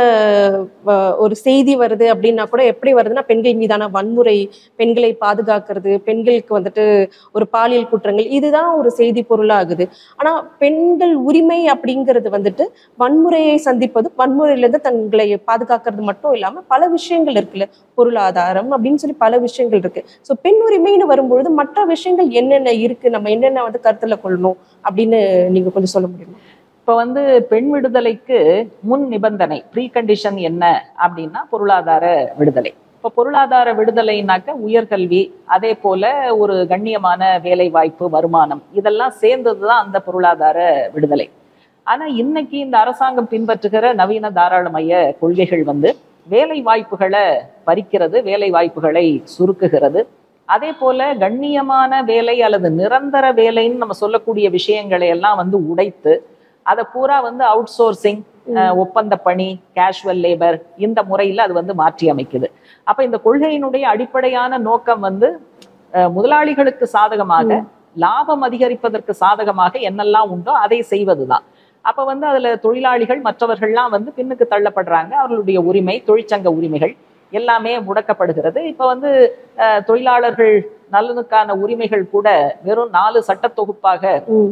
வ- ஒரு செய்தி வருது அப்படின்னா கூட எப்படி வருதுன்னா பெண்கள் மீதான வன்முறை பெண்களை பாதுகாக்கிறது பெண்களுக்கு வந்துட்டு ஒரு பாலியல் குற்றங்கள் இதுதான் ஒரு செய்தி பொருளாகுது ஆனா பெண்கள் உரிமை அப்படிங்கிறது வந்துட்டு வன்முறையை சந்திப்பது வன்முறையிலிருந்து தங்களை பாதுகாக்கிறது மட்டும் இல்லாம பல விஷயங்கள் இருக்குல்ல பொருளாதாரம் அப்படின்னு சொல்லி பல விஷயங்கள் இருக்கு ஸோ பெண் உரிமைன்னு வரும்பொழுது மற்ற விஷயங்கள் என்னென்ன இருக்கு நம்ம என்னென்ன வந்து கருத்துல கொள்ளணும் அப்படின்னு நீங்க கொஞ்சம் சொல்ல முடியுமா இப்ப வந்து பெண் விடுதலைக்கு முன் நிபந்தனை ப்ரீ கண்டிஷன் என்ன அப்படின்னா பொருளாதார விடுதலை இப்ப பொருளாதார விடுதலைனாக்க உயர்கல்வி அதே போல ஒரு கண்ணியமான வேலை வாய்ப்பு வருமானம் இதெல்லாம் சேர்ந்ததுதான் அந்த பொருளாதார விடுதலை ஆனா இன்னைக்கு இந்த அரசாங்கம் பின்பற்றுகிற நவீன தாராளமய கொள்கைகள் வந்து வேலை வாய்ப்புகளை பறிக்கிறது வேலை வாய்ப்புகளை சுருக்குகிறது அதே போல கண்ணியமான வேலை அல்லது நிரந்தர வேலைன்னு நம்ம சொல்லக்கூடிய விஷயங்களை எல்லாம் வந்து உடைத்து அதை பூரா வந்து அவுட் சோர்சிங் அஹ், ஒப்பந்த பணி கேஷுவல் லேபர் இந்த முறையில அது வந்து மாற்றி அமைக்குது அப்ப இந்த கொள்கையினுடைய அடிப்படையான நோக்கம் வந்து அஹ், முதலாளிகளுக்கு சாதகமாக லாபம் அதிகரிப்பதற்கு சாதகமாக என்னெல்லாம் உண்டோ அதை செய்வதுதான் அப்ப வந்து அதுல தொழிலாளிகள் மற்றவர்கள்லாம் வந்து பின்னுக்கு தள்ளப்படுறாங்க அவர்களுடைய உரிமை தொழிற்சங்க உரிமைகள் எல்லாமே முடக்கப்படுகிறது இப்ப வந்து அஹ், தொழிலாளர்கள் நலனுக்கான உரிமைகள் கூட வெறும் நாலு சட்ட தொகுப்பாக ம்,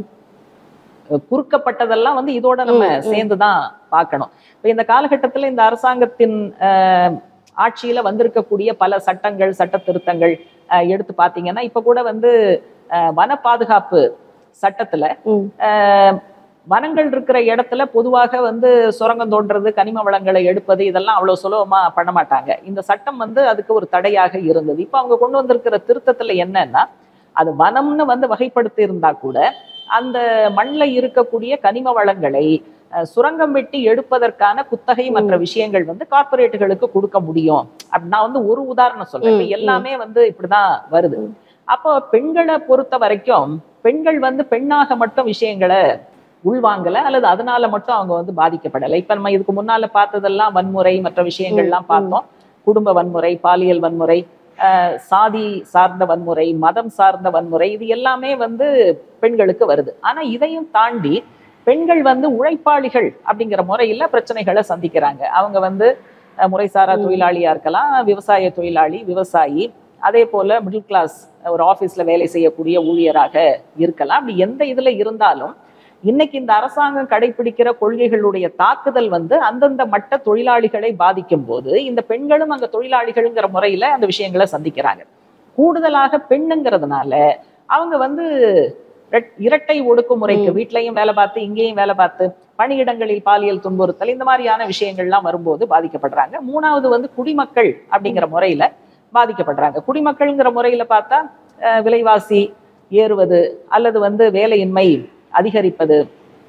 அஹ், குறுக்கப்பட்டதெல்லாம் வந்து இதோட நம்ம ம், ம். சேர்ந்துதான் பார்க்கணும் இப்ப இந்த காலகட்டத்துல இந்த அரசாங்கத்தின் அஹ், ஆட்சியில வந்திருக்கக்கூடிய பல சட்டங்கள் சட்ட திருத்தங்கள் அஹ், எடுத்து பாத்தீங்கன்னா இப்ப கூட வந்து அஹ், வன பாதுகாப்பு சட்டத்துல ம், அஹ், வனங்கள் இருக்கிற இடத்துல பொதுவாக வந்து சுரங்கம் தோன்றது கனிம வளங்களை எடுப்பது இதெல்லாம் அவ்வளவு சுலபமா பண்ண மாட்டாங்க இந்த சட்டம் வந்து அதுக்கு ஒரு தடையாக இருந்தது இப்ப அவங்க கொண்டு வந்திருக்கிற திருத்தத்துல என்னன்னா அது வனம்னு வந்து வகைப்படுத்தி இருந்தா கூட அந்த மண்ணில் இருக்கக்கூடிய கனிம வளங்களை அஹ், சுரங்கம் வெட்டி எடுப்பதற்கான குத்தகை மற்ற விஷயங்கள் வந்து கார்ப்பரேட்டுகளுக்கு கொடுக்க முடியும் அப்படி நான் வந்து ஒரு உதாரணம் சொல்றேன் இப்ப ம், ம். எல்லாமே வந்து இப்படிதான் வருது அப்போ பெண்களை பொறுத்த வரைக்கும் பெண்கள் வந்து பெண்ணாக மட்டும் விஷயங்களை உள்வாங்கல அல்லது அதனால மட்டும் அவங்க வந்து பாதிக்கப்படலை இப்ப நம்ம இதுக்கு முன்னால பார்த்ததெல்லாம் வன்முறை மற்ற விஷயங்கள்லாம் ம், ம். பார்த்தோம் குடும்ப வன்முறை பாலியல் வன்முறை அஹ், சாதி சார்ந்த வன்முறை மதம் சார்ந்த வன்முறை இது எல்லாமே வந்து பெண்களுக்கு வருது ஆனா இதையும் தாண்டி பெண்கள் வந்து உழைப்பாளிகள் அப்படிங்கிற முறையில பிரச்சனைகளை சந்திக்கிறாங்க அவங்க வந்து அஹ், முறைசாரா ம். தொழிலாளியா இருக்கலாம் விவசாய தொழிலாளி விவசாயி அதே போல மிடில் கிளாஸ் ஒரு ஆபீஸ்ல வேலை செய்யக்கூடிய ஊழியராக இருக்கலாம் அப்படி எந்த இதுல இருந்தாலும் இன்னைக்கு இந்த அரசாங்கம் கடைபிடிக்கிற கொள்கைகளுடைய தாக்குதல் வந்து அந்தந்த மட்ட தொழிலாளிகளை பாதிக்கும் போது இந்த பெண்களும் அங்க தொழிலாளிகள்ங்கிற முறையில அந்த விஷயங்களை சந்திக்கிறாங்க கூடுதலாக பெண்ணுங்கிறதுனால அவங்க வந்து ரெட்- இரட்டை ஒடுக்குமுறைக்கு ம். வீட்லயும் வேலை பார்த்து இங்கேயும் வேலை பார்த்து பணியிடங்களில் பாலியல் துன்புறுத்தல் இந்த மாதிரியான விஷயங்கள்லாம் வரும்போது பாதிக்கப்படுறாங்க மூணாவது வந்து குடிமக்கள் அப்படிங்கிற முறையில பாதிக்கப்படுறாங்க குடிமக்கள்ங்கிற முறையில பார்த்தா அஹ், விலைவாசி ஏறுவது அல்லது வந்து வேலையின்மை அதிகரிப்பது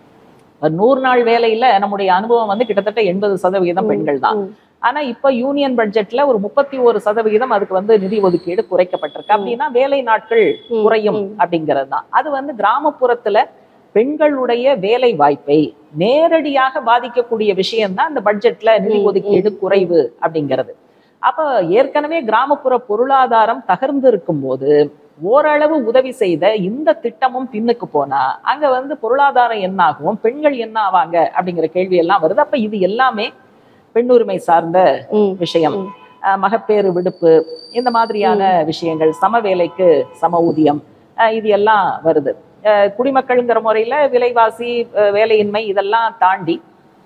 ஒரு நூறு நாள் வேலையில நம்முடைய அனுபவம் வந்து கிட்டத்தட்ட எண்பது சதவிகிதம் பெண்கள் தான் ம், ஆனா இப்ப யூனியன் பட்ஜெட்ல ஒரு முப்பத்தி ஒரு சதவிகிதம் அதுக்கு வந்து நிதி ஒதுக்கீடு குறைக்கப்பட்டிருக்கு ம். அப்படின்னா வேலை நாட்கள் ம், குறையும் ம். அப்படிங்கிறது தான் அது வந்து கிராமப்புறத்துல பெண்களுடைய வேலை வாய்ப்பை நேரடியாக பாதிக்கக்கூடிய விஷயம்தான் இந்த பட்ஜெட்ல நிதி ம், ஒதுக்கீடு ம், குறைவு அப்படிங்கிறது அப்ப ஏற்கனவே கிராமப்புற பொருளாதாரம் தகர்ந்து இருக்கும் போது ஓரளவு உதவி செய்த இந்த திட்டமும் பின்னுக்கு போனா அங்க வந்து பொருளாதாரம் என்ன ஆகும் பெண்கள் என்ன ஆவாங்க அப்படிங்கிற கேள்வி எல்லாம் வருது அப்ப இது எல்லாமே பெண்ணுரிமை சார்ந்த ம், விஷயம் ம். அஹ் மகப்பேறு விடுப்பு இந்த மாதிரியான விஷயங்கள் சம வேலைக்கு சம ஊதியம் அஹ் இது எல்லாம் வருது அஹ் குடிமக்கள்ங்கிற முறையில விலைவாசி அஹ் வேலையின்மை இதெல்லாம் தாண்டி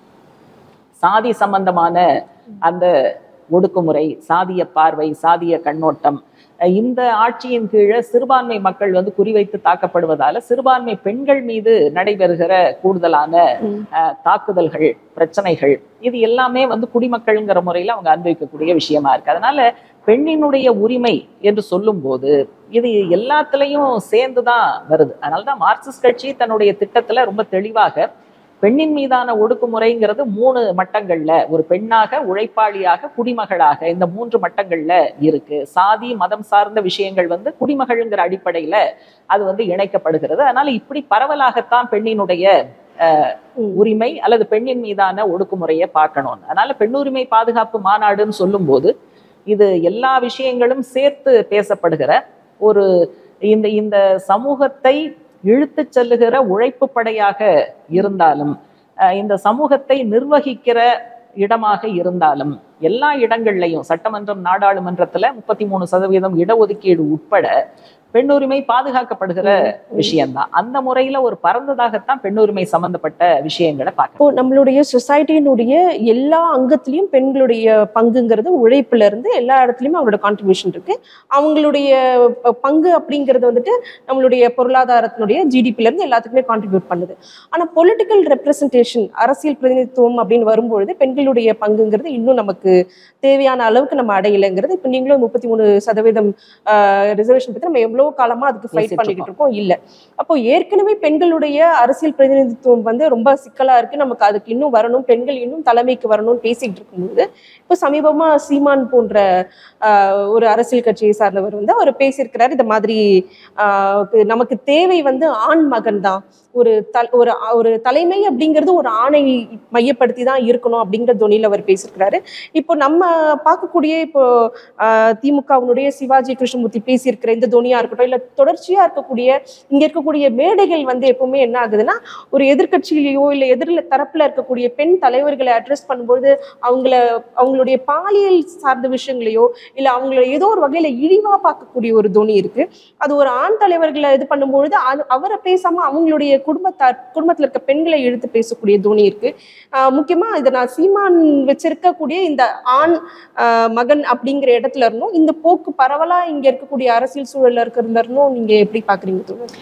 சாதி சம்பந்தமான அந்த ஒடுக்குமுறை சாதிய பார்வை சாதிய கண்ணோட்டம் அஹ் இந்த ஆட்சியின் கீழே சிறுபான்மை மக்கள் வந்து குறிவைத்து தாக்கப்படுவதால சிறுபான்மை பெண்கள் மீது நடைபெறுகிற கூடுதலான ம். அஹ், தாக்குதல்கள் பிரச்சனைகள் இது எல்லாமே வந்து குடிமக்கள்ங்கிற முறையில அவங்க அனுபவிக்கக்கூடிய விஷயமா இருக்கு அதனால பெண்ணினுடைய உரிமை என்று சொல்லும்போது இது எல்லாத்துலயும் சேர்ந்துதான் வருது அதனாலதான் மார்க்சிஸ்ட் கட்சி தன்னுடைய திட்டத்துல ரொம்ப தெளிவாக பெண்ணின் மீதான ஒடுக்குமுறைங்கிறது மூணு மட்டங்கள்ல ஒரு பெண்ணாக உழைப்பாளியாக குடிமகளாக இந்த மூன்று மட்டங்கள்ல இருக்கு சாதி மதம் சார்ந்த விஷயங்கள் வந்து குடிமகள்ங்கிற அடிப்படையில அது வந்து இணைக்கப்படுகிறது அதனால இப்படி பரவலாகத்தான் பெண்ணினுடைய ம். உரிமை அல்லது பெண்ணின் மீதான ஒடுக்குமுறையை பார்க்கணும் அதனால பெண்ணுரிமை பாதுகாப்பு மாநாடுன்னு சொல்லும்போது இது எல்லா விஷயங்களும் சேர்த்து பேசப்படுகிற ஒரு இந்த இந்த சமூகத்தை இழுத்துச் செல்லுகிற உழைப்பு படையாக இருந்தாலும் அஹ், இந்த சமூகத்தை நிர்வகிக்கிற இடமாக இருந்தாலும் எல்லா இடங்கள்லையும் சட்டமன்றம் நாடாளுமன்றத்துல முப்பத்தி மூணு சதவீதம் இடஒதுக்கீடு உட்பட பெண்ணுரிமை பாதுகாக்கப்படுகிற விஷயம்தான் அந்த முறையில ஒரு பரந்ததாகத்தான் பெண்ணுரிமை சம்பந்தப்பட்ட விஷயங்களை பார்க்க இப்போ நம்மளுடைய சொசைட்டியினுடைய எல்லா அங்கத்திலையும் பெண்களுடைய பங்குங்கிறது உழைப்புல இருந்து எல்லா இடத்துலயுமே அவங்களோட கான்ட்ரிபியூஷன் இருக்கு அவங்களுடைய அஹ், பங்கு அப்படிங்கிறது வந்துட்டு நம்மளுடைய பொருளாதாரத்தினுடைய ஜிடிபில இருந்து எல்லாத்துக்குமே கான்ட்ரிபியூட் பண்ணுது ஆனா பொலிட்டிக்கல் ரெப்ரசன்டேஷன் அரசியல் பிரதிநிதித்துவம் அப்படின்னு வரும்பொழுது பெண்களுடைய பங்குங்கிறது இன்னும் நமக்கு தேவையான அளவுக்கு நம்ம அடையலைங்கிறது இப்போ நீங்களும் முப்பத்தி மூணு சதவீதம் ரிசர்வேஷன் பத்தி நம்ம எவ்வளோ எவ்வளவு காலமா அதுக்கு ஃபைட் பேசிட்டு பண்ணிக்கிட்டு இருக்கோம் இல்ல அப்போ ஏற்கனவே பெண்களுடைய அரசியல் பிரதிநிதித்துவம் வந்து ரொம்ப சிக்கலா இருக்கு நமக்கு அதுக்கு இன்னும் வரணும் பெண்கள் இன்னும் தலைமைக்கு வரணும்னு பேசிட்டு இருக்கும்போது இப்போ சமீபமா சீமான் போன்ற ஆஹ், ஒரு அரசியல் கட்சியை சார்ந்தவர் வந்து அவர் பேசியிருக்கிறார் இந்த மாதிரி ஆஹ், நமக்கு தேவை வந்து ஆண் மகன் தான் ஒரு தல் ஒரு ஒரு தலைமை அப்படிங்கிறது ஒரு ஆணை மையப்படுத்தி தான் இருக்கணும் அப்படிங்கிற தொனியில் அவர் பேசியிருக்கிறாரு இப்போ நம்ம பார்க்கக்கூடிய இப்போ ஆஹ், திமுகவினுடைய சிவாஜி கிருஷ்ணமூர்த்தி பேசியிருக்கிற இந்த தொனியா இருக்கட்டும் இல்லை தொடர்ச்சியா இருக்கக்கூடிய இங்க இருக்கக்கூடிய மேடைகள் வந்து எப்பவுமே என்ன ஆகுதுன்னா ஒரு எதிர்க்கட்சியிலேயோ இல்லை எதிரில் தரப்புல இருக்கக்கூடிய பெண் தலைவர்களை அட்ரஸ் பண்ணும்போது அவங்கள அவங்களுடைய பாலியல் சார்ந்த விஷயங்களையோ இல்லை அவங்கள ஏதோ ஒரு வகையில இழிவா பார்க்கக்கூடிய ஒரு தொனி இருக்கு அது ஒரு ஆண் தலைவர்களை இது பண்ணும்பொழுது அது அவரை பேசாம அவங்களுடைய குடும்பத்தார் குடும்பத்துல இருக்க பெண்களை இழுத்து பேசக்கூடிய தோனி இருக்கு ஆஹ் முக்கியமா இதை நான் சீமான் வச்சிருக்கக்கூடிய இந்த ஆண் ஆஹ் மகன் அப்படிங்கிற இடத்துல இருந்தும் இந்த போக்கு பரவலா இங்க இருக்கக்கூடிய அரசியல் சூழல்ல இருக்கிறதுல இருந்தும் நீங்க எப்படி பாக்குறீங்க தோழர்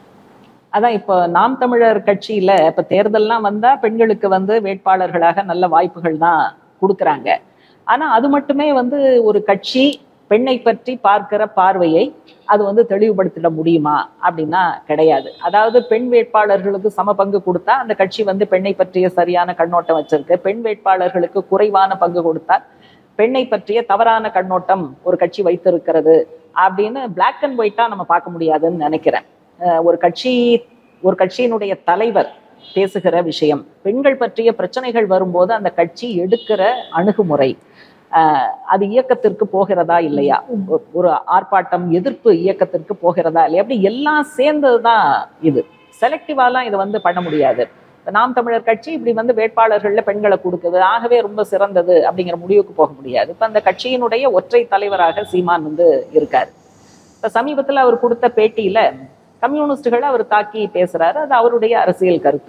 அதான் இப்போ நாம் தமிழர் கட்சியில இப்ப தேர்தல்லாம் வந்தா பெண்களுக்கு வந்து வேட்பாளர்களாக நல்ல வாய்ப்புகள் தான் கொடுக்கறாங்க ஆனா அது மட்டுமே வந்து ஒரு கட்சி பெண்ணை பற்றி பார்க்கிற பார்வையை அது வந்து தெளிவுபடுத்திட முடியுமா அப்படின்னா கிடையாது அதாவது பெண் வேட்பாளர்களுக்கு சம பங்கு கொடுத்தா அந்த கட்சி வந்து பெண்ணை பற்றிய சரியான கண்ணோட்டம் வச்சிருக்கு பெண் வேட்பாளர்களுக்கு குறைவான பங்கு கொடுத்தா பெண்ணை பற்றிய தவறான கண்ணோட்டம் ஒரு கட்சி வைத்திருக்கிறது அப்படின்னு பிளாக் அண்ட் ஒயிட்டா நம்ம பார்க்க முடியாதுன்னு நினைக்கிறேன் அஹ் ஒரு கட்சி ஒரு கட்சியினுடைய தலைவர் பேசுகிற விஷயம் பெண்கள் பற்றிய பிரச்சனைகள் வரும்போது அந்த கட்சி எடுக்கிற அணுகுமுறை அஹ் அது இயக்கத்திற்கு போகிறதா இல்லையா ஒ- ஒரு ஆர்ப்பாட்டம் எதிர்ப்பு இயக்கத்திற்கு போகிறதா இல்லையா அப்படி எல்லாம் சேர்ந்ததுதான் இது செலக்டிவாலாம் இதை வந்து பண்ண முடியாது இப்ப நாம் தமிழர் கட்சி இப்படி வந்து வேட்பாளர்கள்ல பெண்களை கொடுக்குது ஆகவே ரொம்ப சிறந்தது அப்படிங்கிற முடிவுக்கு போக முடியாது இப்ப அந்த கட்சியினுடைய ஒற்றை தலைவராக சீமான் வந்து இருக்காரு இப்ப சமீபத்துல அவர் கொடுத்த பேட்டியில கம்யூனிஸ்டுகளை அவர் தாக்கி பேசுறாரு அது அவருடைய அரசியல் கருத்து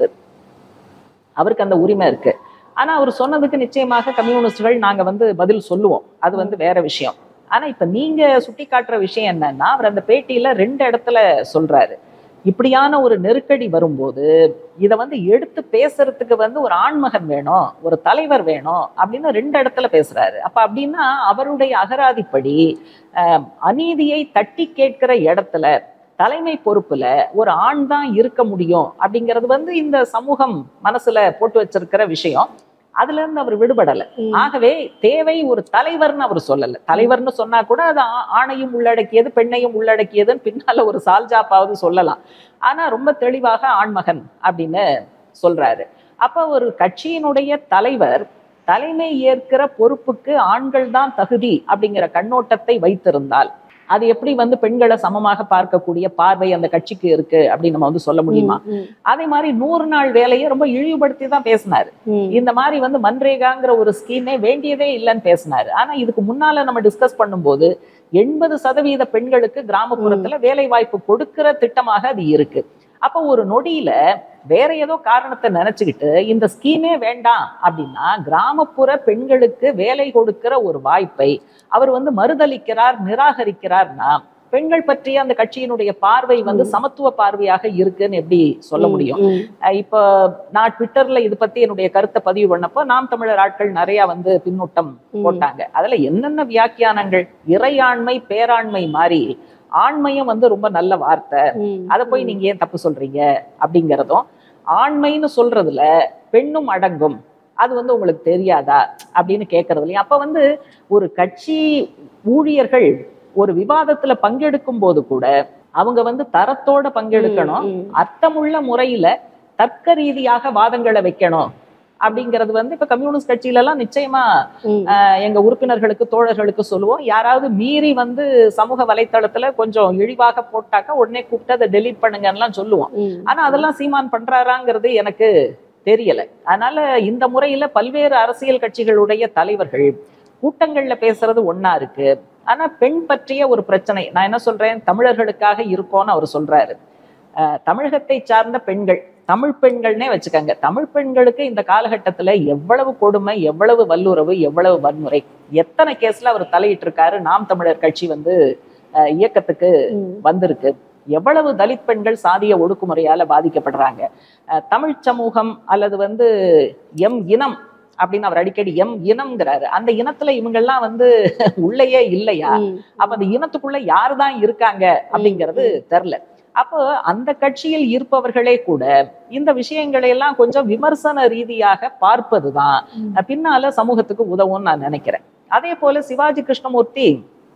அவருக்கு அந்த உரிமை இருக்கு ஆனா அவர் சொன்னதுக்கு நிச்சயமாக கம்யூனிஸ்டுகள் நாங்க வந்து பதில் சொல்லுவோம் அது வந்து வேற விஷயம் ஆனா இப்ப நீங்க சுட்டி காட்டுற விஷயம் என்னன்னா அவர் அந்த பேட்டியில ரெண்டு இடத்துல சொல்றாரு இப்படியான ஒரு நெருக்கடி வரும்போது இதை வந்து எடுத்து பேசுறதுக்கு வந்து ஒரு ஆண்மகன் வேணும் ஒரு தலைவர் வேணும் அப்படின்னு ரெண்டு இடத்துல பேசுறாரு அப்ப அப்படின்னா அவருடைய அகராதிப்படி அஹ், அநீதியை தட்டி கேட்கிற இடத்துல தலைமை பொறுப்புல ஒரு ஆண் தான் இருக்க முடியும் அப்படிங்கிறது வந்து இந்த சமூகம் மனசுல போட்டு வச்சிருக்கிற விஷயம் அதுல இருந்து அவர் விடுபடல ஆகவே தேவை ஒரு தலைவர்னு அவர் சொல்லல தலைவர்னு சொன்னா கூட அது ஆ- ஆணையும் உள்ளடக்கியது பெண்ணையும் உள்ளடக்கியதுன்னு பின்னால ஒரு சால்ஜாப்பாவது சொல்லலாம் ஆனா ரொம்ப தெளிவாக ஆண்மகன் அப்படின்னு சொல்றாரு அப்ப ஒரு கட்சியினுடைய தலைவர் தலைமை ஏற்கிற பொறுப்புக்கு ஆண்கள் தான் தகுதி அப்படிங்கிற கண்ணோட்டத்தை வைத்திருந்தால் அது எப்படி வந்து பெண்களை சமமாக பார்க்கக்கூடிய பார்வை அந்த கட்சிக்கு இருக்கு அப்படின்னு நம்ம வந்து சொல்ல முடியுமா ம், அதே மாதிரி நூறு நாள் வேலையை ரொம்ப இழிவுபடுத்தி தான் பேசினாரு ம், இந்த மாதிரி வந்து மன்ரேகாங்கிற ஒரு ஸ்கீமே வேண்டியதே இல்லைன்னு பேசினாரு ஆனா இதுக்கு முன்னால நம்ம டிஸ்கஸ் பண்ணும்போது எண்பது சதவீத பெண்களுக்கு கிராமப்புறத்துல வேலை வாய்ப்பு கொடுக்கிற திட்டமாக அது இருக்கு அப்போ ஒரு நொடியில வேற ஏதோ காரணத்தை நினைச்சுக்கிட்டு இந்த ஸ்கீமே வேண்டாம் அப்படின்னா கிராமப்புற பெண்களுக்கு வேலை கொடுக்கிற ஒரு வாய்ப்பை அவர் வந்து மறுதலிக்கிறார் நிராகரிக்கிறார்னா பெண்கள் பற்றிய அந்த கட்சியினுடைய பார்வை வந்து சமத்துவ பார்வையாக இருக்குன்னு எப்படி சொல்ல முடியும் ம், அஹ் இப்போ நான் ட்விட்டர்ல இது பத்தி என்னுடைய கருத்தை பதிவு பண்ணப்போ நாம் தமிழர் ஆட்கள் நிறைய வந்து பின்னூட்டம் ம். போட்டாங்க அதுல என்னென்ன வியாக்கியானங்கள் இறையாண்மை பேராண்மை மாதிரி ஆண்மையும் வந்து ரொம்ப நல்ல வார்த்தை ம், அதை போய் நீங்க ஏன் தப்பு சொல்றீங்க அப்படிங்கிறதும் ஆண்மைன்னு சொல்றதுல பெண்ணும் அடங்கும் அது வந்து உங்களுக்கு தெரியாதா அப்படின்னு கேட்கறது இல்லையா அப்ப வந்து ஒரு கட்சி ஊழியர்கள் ஒரு விவாதத்துல பங்கெடுக்கும் போது கூட அவங்க வந்து தரத்தோட பங்கெடுக்கணும் ம், அர்த்தமுள்ள முறையில தர்க்க ரீதியாக வாதங்களை வைக்கணும் அப்படிங்கிறது வந்து இப்ப கம்யூனிஸ்ட் கட்சியில எல்லாம் நிச்சயமா ம், அஹ், எங்க உறுப்பினர்களுக்கு தோழர்களுக்கு சொல்லுவோம் யாராவது மீறி வந்து சமூக வலைத்தளத்துல கொஞ்சம் இழிவாக போட்டாக்க உடனே கூப்பிட்டு அதை டெலீட் பண்ணுங்கன்னுலாம் சொல்லுவோம் ம், ஆனா அதெல்லாம் சீமான் பண்றாராங்கிறது எனக்கு தெரியல அதனால இந்த முறையில பல்வேறு அரசியல் கட்சிகளுடைய தலைவர்கள் கூட்டங்கள்ல பேசுறது ஒண்ணா இருக்கு ஆனா பெண் பற்றிய ஒரு பிரச்சனை நான் என்ன சொல்றேன் தமிழர்களுக்காக இருக்கோன்னு அவர் சொல்றாரு அஹ், தமிழகத்தை சார்ந்த பெண்கள் தமிழ் பெண்கள்னே வச்சுக்கோங்க தமிழ் பெண்களுக்கு இந்த காலகட்டத்துல எவ்வளவு கொடுமை எவ்வளவு வல்லுறவு எவ்வளவு வன்முறை எத்தனை கேஸ்ல அவர் தலையிட்டு இருக்காரு நாம் தமிழர் கட்சி வந்து அஹ், இயக்கத்துக்கு ம், வந்திருக்கு எவ்வளவு தலித் பெண்கள் சாதிய ஒடுக்குமுறையால பாதிக்கப்படுறாங்க அஹ் தமிழ் சமூகம் அல்லது வந்து எம் இனம் அப்படின்னு அவர் அடிக்கடி எம் இனம்ங்கிறாரு அந்த இனத்துல இவங்கெல்லாம் வந்து உள்ளேயே இல்லையா ம். அப்ப அந்த இனத்துக்குள்ள யாருதான் இருக்காங்க அப்படிங்கிறது தெரியல அப்போ அந்த கட்சியில் இருப்பவர்களே கூட இந்த விஷயங்களை எல்லாம் கொஞ்சம் விமர்சன ரீதியாக பார்ப்பதுதான் ம். பின்னால சமூகத்துக்கு உதவும்னு நான் நினைக்கிறேன் அதே போல சிவாஜி கிருஷ்ணமூர்த்தி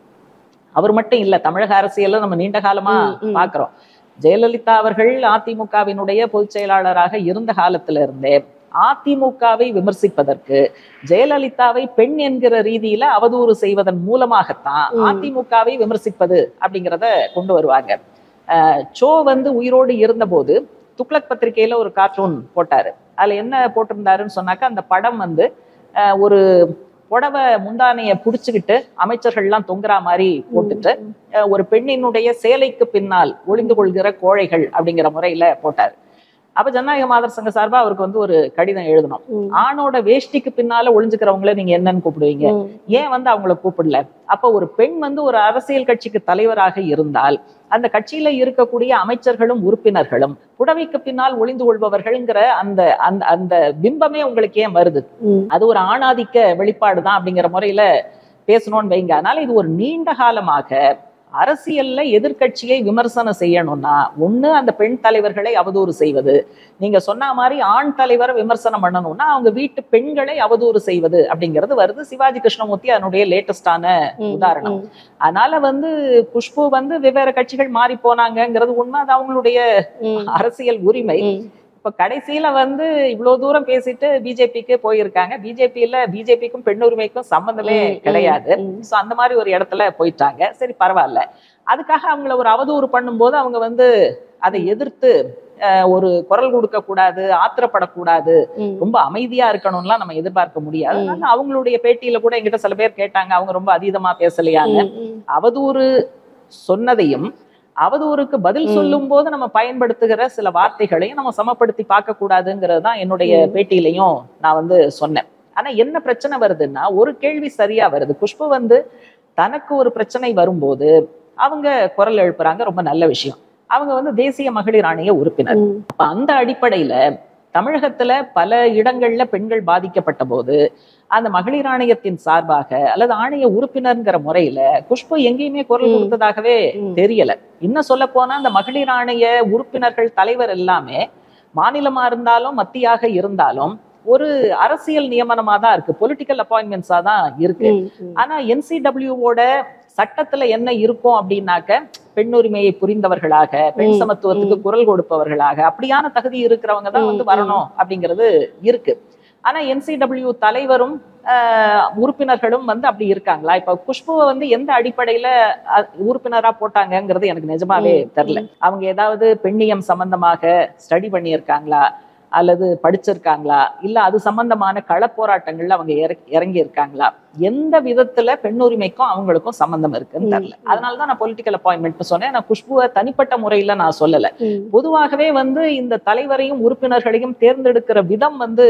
அவர் மட்டும் இல்ல தமிழக அரசியல்ல நம்ம நீண்ட காலமா ம், ம். பாக்குறோம் ஜெயலலிதா அவர்கள் அதிமுகவினுடைய பொதுச் செயலாளராக இருந்த காலத்துல இருந்தே அதிமுகவை விமர்சிப்பதற்கு ஜெயலலிதாவை பெண் என்கிற ரீதியில அவதூறு செய்வதன் மூலமாகத்தான் ம். அதிமுகவை விமர்சிப்பது அப்படிங்கிறத கொண்டு வருவாங்க அஹ் சோ வந்து உயிரோடு இருந்தபோது துக்ளக் பத்திரிகையில ஒரு கார்ட்டூன் போட்டாரு அதுல என்ன போட்டிருந்தாருன்னு சொன்னாக்கா அந்த படம் வந்து அஹ் ஒரு புடவை முந்தானைய புடிச்சுக்கிட்டு அமைச்சர்கள்லாம் தொங்குற மாதிரி போட்டுட்டு அஹ் ஒரு பெண்ணினுடைய சேலைக்கு பின்னால் ஒளிந்து கொள்கிற கோழைகள் அப்படிங்கிற முறையில போட்டாரு அப்ப ஜனநாயக மாதர் சங்க சார்பா அவருக்கு வந்து ஒரு கடிதம் எழுதணும் ம். ஆணோட வேஷ்டிக்கு பின்னால ஒளிஞ்சுக்கிறவங்கள நீங்க என்னன்னு கூப்பிடுவீங்க ம். ஏன் வந்து அவங்கள கூப்பிடல அப்ப ஒரு பெண் வந்து ஒரு அரசியல் கட்சிக்கு தலைவராக இருந்தால் அந்த கட்சியில இருக்கக்கூடிய அமைச்சர்களும் உறுப்பினர்களும் புடவைக்கு பின்னால் ஒளிந்து கொள்பவர்கள்ங்கிற அந்த அந்த அந்த பிம்பமே உங்களுக்கு ஏன் வருது ம். அது ஒரு ஆணாதிக்க வெளிப்பாடுதான் அப்படிங்கிற முறையில பேசணும்னு வைங்க அதனால இது ஒரு நீண்ட காலமாக அரசியல்ல எதிர்க்கட்சியை விமர்சனம் செய்யணும்னா ஒண்ணு அந்த பெண் தலைவர்களை அவதூறு செய்வது நீங்க சொன்ன மாதிரி ஆண் தலைவரை விமர்சனம் பண்ணணும்னா அவங்க வீட்டு பெண்களை அவதூறு செய்வது அப்படிங்கிறது வருது சிவாஜி கிருஷ்ணமூர்த்தி அதனுடைய லேட்டஸ்டான ம். உதாரணம். ம். அதனால வந்து குஷ்பு வந்து வெவ்வேறு கட்சிகள் மாறி போனாங்கங்கிறது உண்மை அது அவங்களுடைய ம். அரசியல் உரிமை ம். இப்ப கடைசியில வந்து இவ்வளவு தூரம் பேசிட்டு பிஜேபிக்கு போயிருக்காங்க பிஜேபியில பிஜேபிக்கும் பெண் உரிமைக்கும் சம்பந்தமே ம். கிடையாது ம். சோ அந்த மாதிரி ஒரு இடத்துல போயிட்டாங்க சரி பரவாயில்ல அதுக்காக அவங்கள ஒரு அவதூறு பண்ணும்போது அவங்க வந்து அதை எதிர்த்து அஹ், ஒரு குரல் கொடுக்க கூடாது ஆத்திரப்படக்கூடாது ம். ரொம்ப அமைதியா இருக்கணும்லாம் நம்ம எதிர்பார்க்க முடியாது ம். அதனால அவங்களுடைய பேட்டியில கூட என்கிட்ட சில பேர் கேட்டாங்க அவங்க ரொம்ப அதீதமா பேசலையாங்க ம். ம். அவதூறு சொன்னதையும் அவதூறுக்கு பதில் ம். சொல்லும் போது நம்ம பயன்படுத்துகிற சில வார்த்தைகளையும் நம்ம சமப்படுத்தி பார்க்க கூடாதுங்கிறது தான் என்னுடைய ம். பேட்டியிலையும் நான் வந்து சொன்னேன் ஆனா என்ன பிரச்சனை வருதுன்னா ஒரு கேள்வி சரியா வருது குஷ்பு வந்து தனக்கு ஒரு பிரச்சனை வரும்போது அவங்க குரல் எழுப்புறாங்க ரொம்ப நல்ல விஷயம் அவங்க வந்து தேசிய மகளிர் ஆணைய உறுப்பினர் ம். அப்ப அந்த அடிப்படையில தமிழகத்துல பல இடங்கள்ல பெண்கள் பாதிக்கப்பட்ட போது அந்த மகளிர் ஆணையத்தின் சார்பாக அல்லது ஆணைய உறுப்பினர்ங்கிற முறையில குஷ்பு எங்கேயுமே குரல் ம். கொடுத்ததாகவே ம். தெரியல இன்னும் சொல்ல போனா அந்த மகளிர் ஆணைய உறுப்பினர்கள் தலைவர் எல்லாமே மாநிலமா இருந்தாலும் மத்தியாக இருந்தாலும் ஒரு அரசியல் நியமனமா தான் இருக்கு பொலிட்டிக்கல் அப்பாயின்மெண்ட்ஸா தான் இருக்கு ம். ம். ஆனா என்சிடபிள்யூவோட சட்டத்துல என்ன இருக்கும் அப்படின்னாக்க பெண் உரிமையை புரிந்தவர்களாக பெண் ம், சமத்துவத்துக்கு குரல் கொடுப்பவர்களாக அப்படியான தகுதி இருக்கிறவங்க தான் வந்து ம், வரணும் அப்படிங்கிறது இருக்கு ஆனா என்சிடபிள்யூ தலைவரும் ஆஹ், உறுப்பினர்களும் வந்து அப்படி இருக்காங்களா இப்ப குஷ்புவை வந்து எந்த அடிப்படையில அஹ், உறுப்பினரா போட்டாங்கங்கிறது எனக்கு நிஜமாவே ம், தெரியல அவங்க ஏதாவது பெண்ணியம் சம்பந்தமாக ஸ்டடி பண்ணியிருக்காங்களா அல்லது படிச்சிருக்காங்களா இல்ல அது சம்பந்தமான களப்போராட்டங்கள்ல அவங்க இற- இறங்கி இருக்காங்களா எந்த விதத்துல பெண் உரிமைக்கும் அவங்களுக்கும் சம்பந்தம் இருக்குன்னு ம், தெரியல அதனாலதான் நான் பொலிட்டிக்கல் அப்பாயின்மெண்ட் சொன்னேன் நான் குஷ்புவை தனிப்பட்ட முறையில நான் சொல்லல ம். பொதுவாகவே வந்து இந்த தலைவரையும் உறுப்பினர்களையும் தேர்ந்தெடுக்கிற விதம் வந்து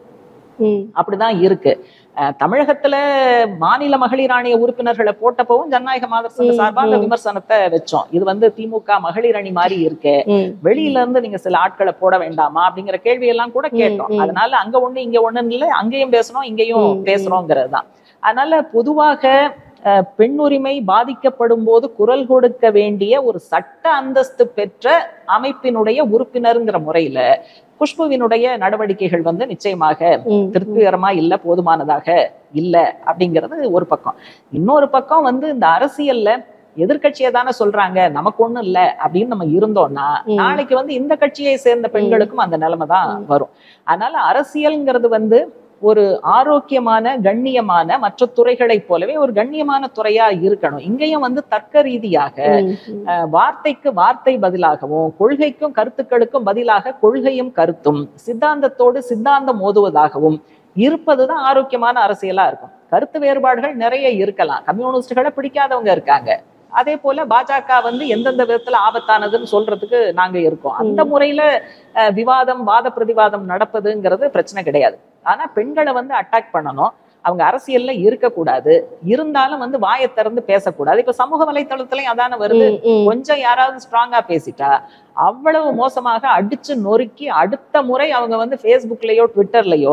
ம். அப்படிதான் இருக்கு அஹ் தமிழகத்துல மாநில மகளிர் ஆணைய உறுப்பினர்களை போட்டப்பவும் ஜனநாயக மாதர் சங்க ம், சார்பா அந்த ம். விமர்சனத்தை வச்சோம் இது வந்து திமுக மகளிர் அணி மாதிரி இருக்கு ம். வெளியில இருந்து நீங்க சில ஆட்களை போட வேண்டாமா அப்படிங்கிற கேள்வி எல்லாம் கூட ம், கேட்டோம் ம். அதனால அங்க ஒண்ணு இங்க ஒண்ணுன்னு இல்ல அங்கேயும் பேசணும் இங்கேயும் ம், ம். பேசணுங்கிறது தான் அதனால பொதுவாக அஹ், பெண் உரிமை பாதிக்கப்படும் போது குரல் கொடுக்க வேண்டிய ஒரு சட்ட அந்தஸ்து பெற்ற அமைப்பினுடைய உறுப்பினருங்கிற முறையில குஷ்புவினுடைய நடவடிக்கைகள் வந்து நிச்சயமாக ம். திருப்திகரமா இல்ல போதுமானதாக இல்ல அப்படிங்கிறது ஒரு பக்கம் இன்னொரு பக்கம் வந்து இந்த அரசியல்ல எதிர்க்கட்சியை தானே சொல்றாங்க நமக்கு ஒண்ணும் இல்ல அப்படின்னு நம்ம இருந்தோம்னா ம். நாளைக்கு வந்து இந்த கட்சியை சேர்ந்த பெண்களுக்கும் அந்த நிலைமை தான் ம். வரும் அதனால அரசியல்ங்கிறது வந்து ஒரு ஆரோக்கியமான கண்ணியமான மற்ற துறைகளைப் போலவே ஒரு கண்ணியமான துறையா இருக்கணும் இங்கேயும் வந்து தர்க்க ரீதியாக ம். ம். அஹ், வார்த்தைக்கு வார்த்தை பதிலாகவும் கொள்கைக்கும் கருத்துக்களுக்கும் பதிலாக கொள்கையும் கருத்தும் சித்தாந்தத்தோடு சித்தாந்தம் மோதுவதாகவும் இருப்பதுதான் ஆரோக்கியமான அரசியலா இருக்கும் கருத்து வேறுபாடுகள் நிறைய இருக்கலாம் கம்யூனிஸ்டுகளை பிடிக்காதவங்க இருக்காங்க அதே போல பாஜக வந்து எந்தெந்த விதத்துல ஆபத்தானதுன்னு சொல்றதுக்கு நாங்க இருக்கோம் அந்த முறையில அஹ், விவாதம் வாத பிரதிவாதம் நடப்பதுங்கிறது பிரச்சனை கிடையாது ஆனா பெண்களை வந்து அட்டாக் பண்ணணும் அவங்க அரசியல்ல இருக்கக்கூடாது இருந்தாலும் வந்து வாயை திறந்து பேசக்கூடாது இப்ப சமூக வலைத்தளத்துலயும் அதான வருது ம். ம். கொஞ்சம் யாராவது ஸ்ட்ராங்கா பேசிட்டா அவ்வளவு மோசமாக அடிச்சு நொறுக்கி அடுத்த முறை அவங்க வந்து ஃபேஸ்புக்லயோ ட்விட்டர்லயோ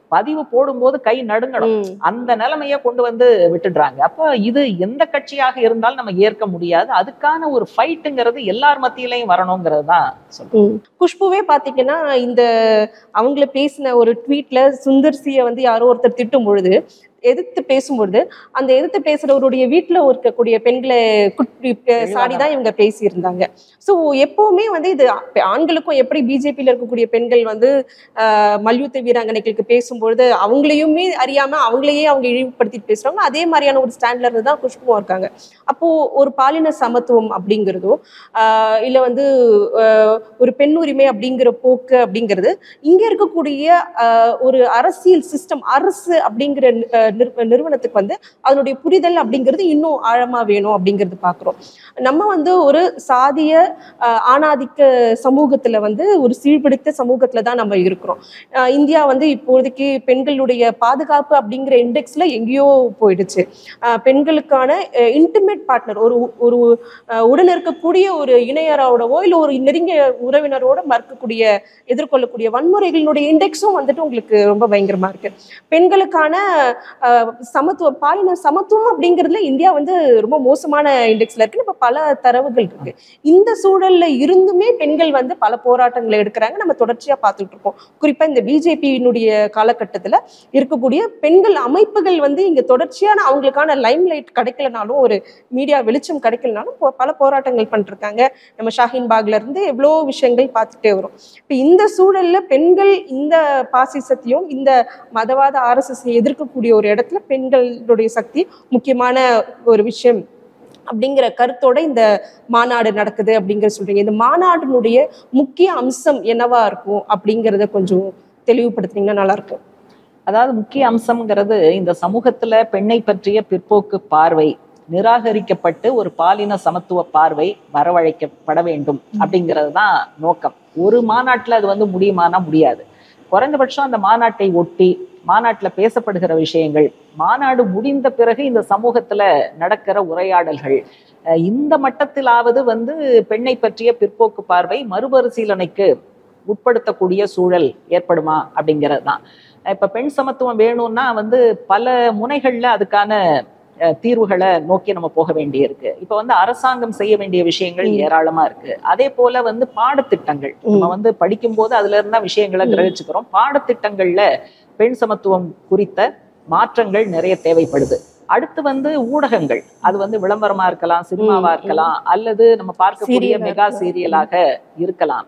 பதிவு போடும்போது கை நடுங்கணும் ம். அந்த நிலைமைய கொண்டு வந்து விட்டுடுறாங்க அப்போ இது எந்த கட்சியாக இருந்தாலும் நம்ம ஏற்க முடியாது அதுக்கான ஒரு ஃபைட்டுங்கிறது எல்லார் மத்தியிலையும் வரணுங்கிறது தான் சொல்றேன் ம். குஷ்புவே பாத்தீங்கன்னா இந்த அவங்கள பேசின ஒரு ட்வீட்ல சுந்தர்சிய வந்து யாரோ ஒருத்தர் திட்டும் பொழுது எதிர்த்து பேசும்பொழுது அந்த எதிர்த்து பேசுறவருடைய வீட்டுல இருக்கக்கூடிய பெண்களை குட்டி சாடி தான் இவங்க பேசியிருந்தாங்க ஸோ எப்பவுமே வந்து இது ஆ- ஆண்களுக்கும் எப்படி பிஜேபியில இருக்கக்கூடிய பெண்கள் வந்து ஆஹ், மல்யுத்த வீராங்கனைகளுக்கு பேசும்பொழுது அவங்களையுமே அறியாம அவங்களையே அவங்க இழிவுபடுத்திட்டு பேசுறாங்க அதே மாதிரியான ஒரு ஸ்டாண்ட்ல இருந்து தான் குஷ்புவும் இருக்காங்க அப்போ ஒரு பாலின சமத்துவம் அப்படிங்கிறதோ ஆஹ், இல்ல வந்து ஆஹ், ஒரு பெண் உரிமை அப்படிங்கிற போக்கு அப்படிங்கிறது இங்க இருக்கக்கூடிய ஆஹ், ஒரு அரசியல் சிஸ்டம் அரசு அப்படிங்கிற ஆஹ், நிறுவ- நிறுவனத்துக்கு வந்து அதனுடைய புரிதல் அப்படிங்கிறது இன்னும் ஆழமா வேணும் அப்படிங்கிறது பாக்குறோம் நம்ம வந்து ஒரு சாதிய ஆஹ், ஆணாதிக்க சமூகத்துல வந்து ஒரு சீர்பிடித்த சமூகத்துல தான் நம்ம இருக்கிறோம் ஆஹ், இந்தியா வந்து இப்போதைக்கு பெண்களுடைய பாதுகாப்பு அப்படிங்கிற இண்டெக்ஸ்ல எங்கேயோ போயிடுச்சு ஆஹ், பெண்களுக்கான இன்டிமேட் பார்ட்னர் ஒரு ஒரு ஆஹ், உடன் இருக்கக்கூடிய ஒரு இணையரோடவோ இல்ல ஒரு நெருங்கிய உறவினரோட மறுக்கக்கூடிய எதிர்கொள்ளக்கூடிய வன்முறைகளினுடைய இண்டெக்ஸும் வந்துட்டு உங்களுக்கு ரொம்ப பயங்கரமா இருக்கு பெண்களுக்கான ஆஹ், சமத்துவம் பாலின சமத்துவம் அப்படிங்கிறதுல இந்தியா வந்து ரொம்ப மோசமான இண்டெக்ஸ்ல இருக்கு இப்ப பல தரவுகள் இருக்கு இந்த சூழல்ல இருந்துமே பெண்கள் வந்து பல போராட்டங்களை எடுக்கிறாங்க நம்ம தொடர்ச்சியா பார்த்துட்டு இருக்கோம் குறிப்பா இந்த பிஜேபியினுடைய காலகட்டத்துல இருக்கக்கூடிய பெண்கள் அமைப்புகள் வந்து இங்க தொடர்ச்சியான அவங்களுக்கான லைம் லைட் கிடைக்கலனாலும் ஒரு மீடியா வெளிச்சம் கிடைக்கலனாலும் போ- பல போராட்டங்கள் பண்ணிருக்காங்க நம்ம ஷாஹின் பாக்ல இருந்து எவ்வளோ விஷயங்கள் பார்த்துட்டே வரும் இப்ப இந்த சூழல்ல பெண்கள் இந்த பாசிசத்தையும் இந்த மதவாத ஆர்எஸ்எஸ் எதிர்க்கக்கூடிய ஒரு இடத்துல பெண்களுடைய சக்தி முக்கியமான ஒரு விஷயம் அப்படிங்கிற கருத்தோட இந்த மாநாடு நடக்குது அப்படிங்கிற சொல்றீங்க இந்த மாநாட்டினுடைய முக்கிய அம்சம் என்னவா இருக்கும் அப்படிங்கிறத கொஞ்சம் தெளிவுபடுத்துனீங்கன்னா நல்லா இருக்கும் அதாவது முக்கிய அம்சம்ங்கிறது இந்த சமூகத்துல பெண்ணை பற்றிய பிற்போக்கு பார்வை நிராகரிக்கப்பட்டு ஒரு பாலின சமத்துவ பார்வை வரவழைக்கப்பட வேண்டும் அப்படிங்கிறது தான் நோக்கம் ஒரு மாநாட்டுல அது வந்து முடியுமானா முடியாது குறைந்தபட்சம் அந்த மாநாட்டை ஒட்டி மாநாட்டுல பேசப்படுகிற விஷயங்கள் மாநாடு முடிந்த பிறகு இந்த சமூகத்துல நடக்கிற உரையாடல்கள் அஹ் இந்த மட்டத்திலாவது வந்து பெண்ணை பற்றிய பிற்போக்கு பார்வை மறுபரிசீலனைக்கு உட்படுத்தக்கூடிய சூழல் ஏற்படுமா அப்படிங்கிறது தான் இப்ப பெண் சமத்துவம் வேணும்னா வந்து பல முனைகள்ல அதுக்கான அஹ், தீர்வுகளை நோக்கி நம்ம போக வேண்டியிருக்கு இப்ப வந்து அரசாங்கம் செய்ய வேண்டிய விஷயங்கள் ம். ஏராளமா இருக்கு அதே போல வந்து பாடத்திட்டங்கள் நம்ம ம். வந்து படிக்கும் போது அதுல இருந்தா விஷயங்களை ம். கிரகிச்சுக்கிறோம் பாடத்திட்டங்கள்ல பெண் சமத்துவம் குறித்த மாற்றங்கள் நிறைய தேவைப்படுது அடுத்து வந்து ஊடகங்கள் அது வந்து விளம்பரமா இருக்கலாம் சினிமாவா ம், இருக்கலாம் அல்லது நம்ம பார்க்கக்கூடிய சீரியலா மெகா இருக்கலாம். சீரியலாக இருக்கலாம்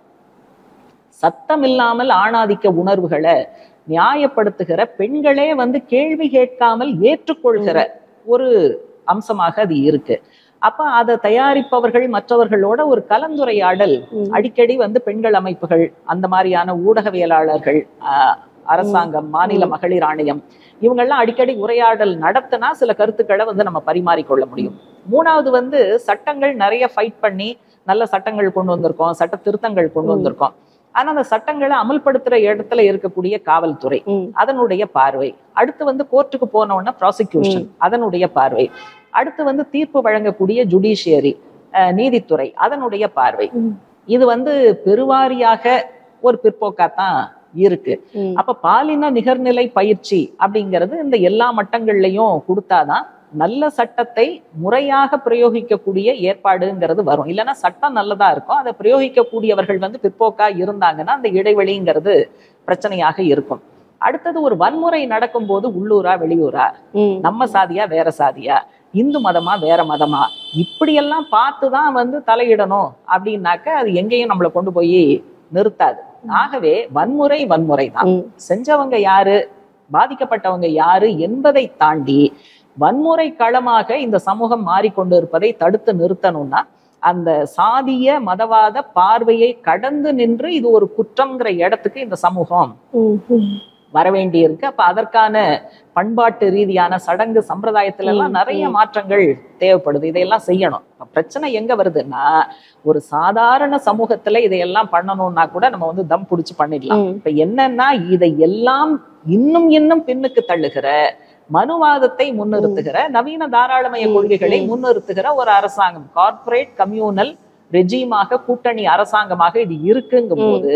சத்தம் இல்லாமல் ஆணாதிக்க உணர்வுகளை நியாயப்படுத்துகிற பெண்களே வந்து கேள்வி கேட்காமல் ஏற்றுக்கொள்கிற ஒரு அம்சமாக அது இருக்கு அப்ப அதை தயாரிப்பவர்கள் மற்றவர்களோட ஒரு கலந்துரையாடல் ம். அடிக்கடி வந்து பெண்கள் அமைப்புகள் அந்த மாதிரியான ஊடகவியலாளர்கள் ஆஹ், அரசாங்கம் மாநில ம். மகளிர் ஆணையம் இவங்கெல்லாம் அடிக்கடி உரையாடல் நடத்தினா சில கருத்துக்களை வந்து நம்ம பரிமாறிக்கொள்ள முடியும் மூணாவது வந்து சட்டங்கள் நிறைய ஃபைட் பண்ணி நல்ல சட்டங்கள் கொண்டு வந்திருக்கோம் சட்ட திருத்தங்கள் கொண்டு ம். வந்திருக்கோம் ஆனா அந்த சட்டங்களை அமல்படுத்துற இடத்துல இருக்கக்கூடிய காவல்துறை ம். அதனுடைய பார்வை அடுத்து வந்து கோர்ட்டுக்கு போன உடனே ப்ராசிக்யூஷன் அதனுடைய பார்வை அடுத்து வந்து தீர்ப்பு வழங்கக்கூடிய ஜுடிஷியரி நீதித்துறை அதனுடைய பார்வை ம். இது வந்து பெருவாரியாக ஒரு பிற்போக்காத்தான் இருக்கு ம். அப்ப பாலின நிகர்நிலை பயிற்சி அப்படிங்கிறது இந்த எல்லா மட்டங்கள்லயும் கொடுத்தாதான் நல்ல சட்டத்தை முறையாக பிரயோகிக்கக்கூடிய ஏற்பாடுங்கிறது வரும் இல்லைன்னா சட்டம் நல்லதா இருக்கும் அதை பிரயோகிக்கக்கூடியவர்கள் வந்து பிற்போக்கா இருந்தாங்கன்னா அந்த இடைவெளிங்கிறது பிரச்சனையாக இருக்கும் அடுத்தது ஒரு வன்முறை நடக்கும்போது உள்ளூரா வெளியூரா ம். நம்ம சாதியா வேற சாதியா இந்து மதமா வேற மதமா இப்படியெல்லாம் பார்த்து தான் வந்து தலையிடணும் அப்படின்னாக்க அது எங்கேயும் நம்மளை கொண்டு போய் நிறுத்தாது ஆகவே வன்முறை வன்முறை தான் ம். செஞ்சவங்க யாரு பாதிக்கப்பட்டவங்க யாரு என்பதை தாண்டி வன்முறை களமாக இந்த சமூகம் மாறிக்கொண்டு இருப்பதை தடுத்து நிறுத்தணும்னா அந்த சாதிய மதவாத பார்வையை கடந்து நின்று இது ஒரு குற்றம்ங்கிற இடத்துக்கு இந்த சமூகம் ம். ம். வர வேண்டியிருக்கு அப்ப அதற்கான பண்பாட்டு ரீதியான சடங்கு சம்பிரதாயத்துல எல்லாம் ம், நிறைய ம். மாற்றங்கள் தேவைப்படுது இதையெல்லாம் செய்யணும் இப்ப பிரச்சனை எங்க வருதுன்னா ஒரு சாதாரண சமூகத்துல இதையெல்லாம் பண்ணணும்னா கூட நம்ம வந்து தம் புடிச்சு பண்ணிடலாம் ம். இப்ப என்னன்னா இதை எல்லாம் இன்னும் இன்னும் பின்னுக்கு தள்ளுகிற மனுவாதத்தை முன்னிறுத்துகிற நவீன தாராளமய ம், கொள்கைகளை ம். முன்னிறுத்துகிற ஒரு அரசாங்கம் கார்ப்பரேட் கம்யூனல் ரெஜீமாக கூட்டணி அரசாங்கமாக இது இருக்குங்கும் போது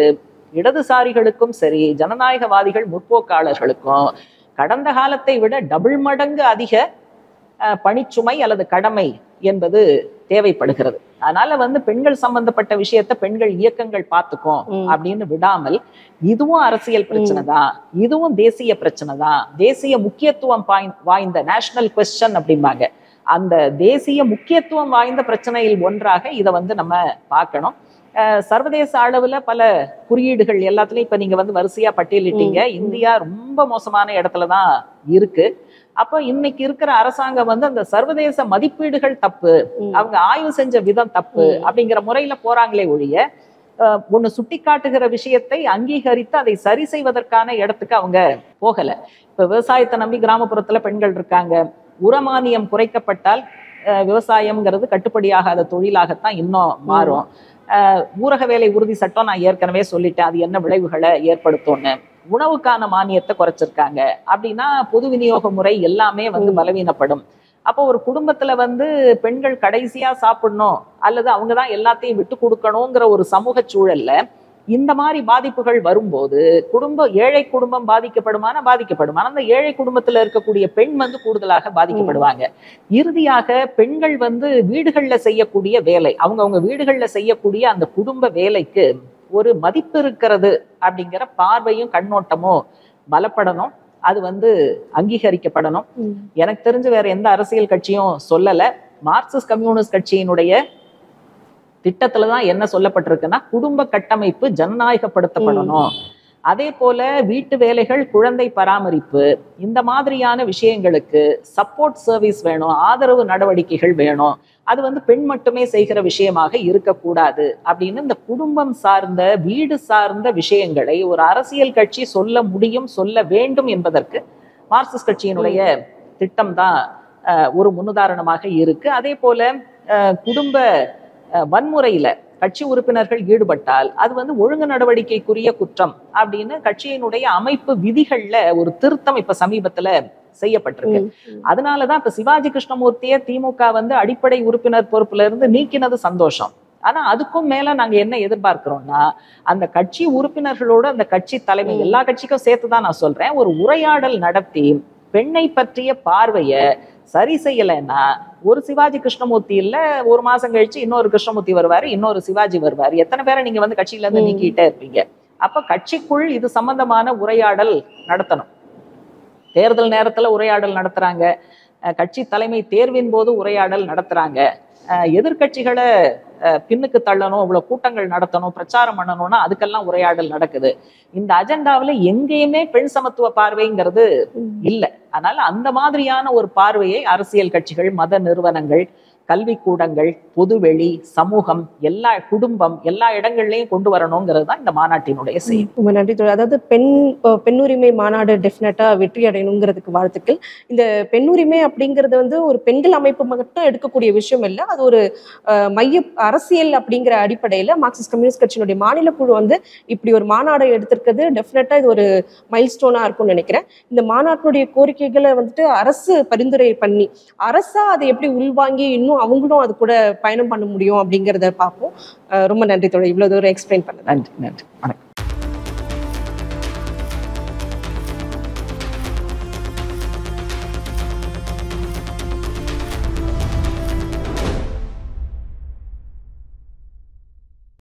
இடதுசாரிகளுக்கும் சரி ஜனநாயகவாதிகள் முற்போக்காளர்களுக்கும் கடந்த காலத்தை விட டபுள் மடங்கு அதிக அஹ், பணிச்சுமை அல்லது கடமை என்பது தேவைப்படுகிறது அதனால வந்து பெண்கள் சம்பந்தப்பட்ட விஷயத்த பெண்கள் இயக்கங்கள் பார்த்துக்கும் ம். அப்படின்னு விடாமல் இதுவும் அரசியல் பிரச்சனை தான் இதுவும் தேசிய பிரச்சனை தான் தேசிய முக்கியத்துவம் பாய்ந்- வாய்ந்த நேஷனல் கொஸ்டின் அப்படிம்பாங்க அந்த தேசிய முக்கியத்துவம் வாய்ந்த பிரச்சனையில் ஒன்றாக இதை வந்து நம்ம பார்க்கணும் அஹ் சர்வதேச அளவுல பல குறியீடுகள் எல்லாத்துலயும் இப்ப நீங்க வந்து வரிசையா பட்டியலிட்டீங்க ம், ம். இந்தியா ரொம்ப மோசமான இடத்துல தான் இருக்கு அப்ப இன்னைக்கு இருக்கிற அரசாங்கம் வந்து அந்த சர்வதேச மதிப்பீடுகள் தப்பு ம். அவங்க ஆய்வு செஞ்ச விதம் தப்பு ம். அப்படிங்கிற முறையில போறாங்களே ஒழிய அஹ், ஒண்ணு சுட்டிக்காட்டுகிற விஷயத்தை அங்கீகரித்து அதை சரி செய்வதற்கான இடத்துக்கு அவங்க போகல இப்ப விவசாயத்தை நம்பி கிராமப்புறத்துல பெண்கள் இருக்காங்க உரமானியம் குறைக்கப்பட்டால் அஹ், விவசாயம்ங்கிறது கட்டுப்படியாகாத தொழிலாகத்தான் இன்னும் மாறும் அஹ், ஊரக வேலை உறுதி சட்டம் நான் ஏற்கனவே சொல்லிட்டேன் அது என்ன விளைவுகளை ஏற்படுத்தும்னு உணவுக்கான மானியத்தை குறைச்சிருக்காங்க அப்படின்னா பொது விநியோக முறை எல்லாமே வந்து ம். பலவீனப்படும் அப்போ ஒரு குடும்பத்துல வந்து பெண்கள் கடைசியா சாப்பிடணும் அல்லது அவங்க தான் எல்லாத்தையும் விட்டு கொடுக்கணுங்கிற ஒரு சமூக சூழல்ல இந்த மாதிரி பாதிப்புகள் வரும்போது குடும்ப ஏழை குடும்பம் பாதிக்கப்படுமான பாதிக்கப்படும் ஆனா அந்த ஏழை குடும்பத்துல இருக்கக்கூடிய பெண் வந்து கூடுதலாக பாதிக்கப்படுவாங்க இறுதியாக பெண்கள் வந்து வீடுகள்ல செய்யக்கூடிய வேலை அவங்க அவங்க வீடுகள்ல செய்யக்கூடிய அந்த குடும்ப வேலைக்கு ஒரு மதிப்பு இருக்கிறது அப்படிங்கிற பார்வையும் கண்ணோட்டமும் பலப்படணும் அது வந்து அங்கீகரிக்கப்படணும் ம். எனக்கு தெரிஞ்சு வேற எந்த அரசியல் கட்சியும் சொல்லல மார்க்சிஸ்ட் கம்யூனிஸ்ட் கட்சியினுடைய திட்டத்துல தான் என்ன சொல்லப்பட்டிருக்குன்னா குடும்ப கட்டமைப்பு ஜனநாயகப்படுத்தப்படணும் அதே போல வீட்டு வேலைகள் குழந்தை பராமரிப்பு இந்த மாதிரியான விஷயங்களுக்கு சப்போர்ட் சர்வீஸ் வேணும் ஆதரவு நடவடிக்கைகள் வேணும் அது வந்து பெண் மட்டுமே செய்கிற விஷயமாக இருக்கக்கூடாது அப்படின்னு இந்த குடும்பம் சார்ந்த வீடு சார்ந்த விஷயங்களை ஒரு அரசியல் கட்சி சொல்ல முடியும் சொல்ல வேண்டும் என்பதற்கு மார்க்சிஸ்ட் கட்சியினுடைய திட்டம் தான் ஒரு முன்னுதாரணமாக இருக்கு அதே போல அஹ், குடும்ப அஹ், வன்முறையில கட்சி உறுப்பினர்கள் ஈடுபட்டால் அது வந்து ஒழுங்கு நடவடிக்கைக்குரிய குற்றம் அப்படின்னு கட்சியினுடைய அமைப்பு விதிகள்ல ஒரு திருத்தம் இப்ப சமீபத்துல செய்யப்பட்டிருக்கு ம். அதனாலதான் இப்ப சிவாஜி கிருஷ்ணமூர்த்தியை திமுக வந்து அடிப்படை உறுப்பினர் பொறுப்புல இருந்து நீக்கினது சந்தோஷம் ஆனா அதுக்கும் மேல நாங்க என்ன எதிர்பார்க்கிறோம்னா அந்த கட்சி உறுப்பினர்களோட அந்த கட்சி தலைமை ம். எல்லா கட்சிக்கும் சேர்த்துதான் நான் சொல்றேன் ஒரு உரையாடல் நடத்தி பெண்ணை பற்றிய பார்வைய சரி செய்யலைன்னா ஒரு சிவாஜி கிருஷ்ணமூர்த்தி இல்ல ஒரு மாசம் கழிச்சு இன்னொரு கிருஷ்ணமூர்த்தி வருவாரு இன்னொரு சிவாஜி வருவாரு எத்தனை பேரை நீங்க வந்து கட்சியில இருந்து ம். நீக்கிட்டே இருப்பீங்க அப்ப கட்சிக்குள் இது சம்பந்தமான உரையாடல் நடத்தணும் தேர்தல் நேரத்துல உரையாடல் நடத்துறாங்க அஹ் கட்சி தலைமை தேர்வின் போது உரையாடல் நடத்துறாங்க அஹ் எதிர்க்கட்சிகளை அஹ் பின்னுக்கு தள்ளணும் இவ்வளவு கூட்டங்கள் நடத்தணும் பிரச்சாரம் பண்ணணும்னா அதுக்கெல்லாம் உரையாடல் நடக்குது இந்த அஜெண்டாவுல எங்கேயுமே பெண் சமத்துவ பார்வைங்கிறது ம். இல்ல அதனால அந்த மாதிரியான ஒரு பார்வையை அரசியல் கட்சிகள் மத நிறுவனங்கள் கல்விக்கூடங்கள் பொதுவெளி சமூகம் எல்லா குடும்பம் எல்லா இடங்கள்லயும் கொண்டு வரணுங்கிறது தான் இந்த மாநாட்டினுடைய செய்தி ரொம்ப நன்றி தோழர் அதாவது பெண் அஹ் பெண்ணுரிமை மாநாடு டெஃபினட்டா வெற்றி அடையணுங்கிறதுக்கு வாழ்த்துக்கள் இந்த பெண்ணுரிமை அப்படிங்கிறது வந்து ஒரு பெண்கள் அமைப்பு மட்டும் எடுக்கக்கூடிய விஷயம் இல்லை அது ஒரு அஹ், மைய அரசியல் அப்படிங்கிற அடிப்படையில மார்க்சிஸ்ட் கம்யூனிஸ்ட் கட்சியினுடைய மாநில குழு வந்து இப்படி ஒரு மாநாடு எடுத்திருக்கிறது டெஃபினட்டா இது ஒரு மைல் ஸ்டோனா இருக்கும்னு நினைக்கிறேன் இந்த மாநாட்டினுடைய கோரிக்கைகளை வந்துட்டு அரசு பரிந்துரை பண்ணி அரசா அதை எப்படி உள்வாங்கி இன்னும் அவங்களும் அது கூட பயணம் பண்ண முடியும் அப்படிங்கிறத பார்ப்போம் அஹ், ரொம்ப நன்றி தோழர் இவ்வளவு தூரம் எக்ஸ்பிளைன் பண்ணது நன்றி நன்றி வணக்கம்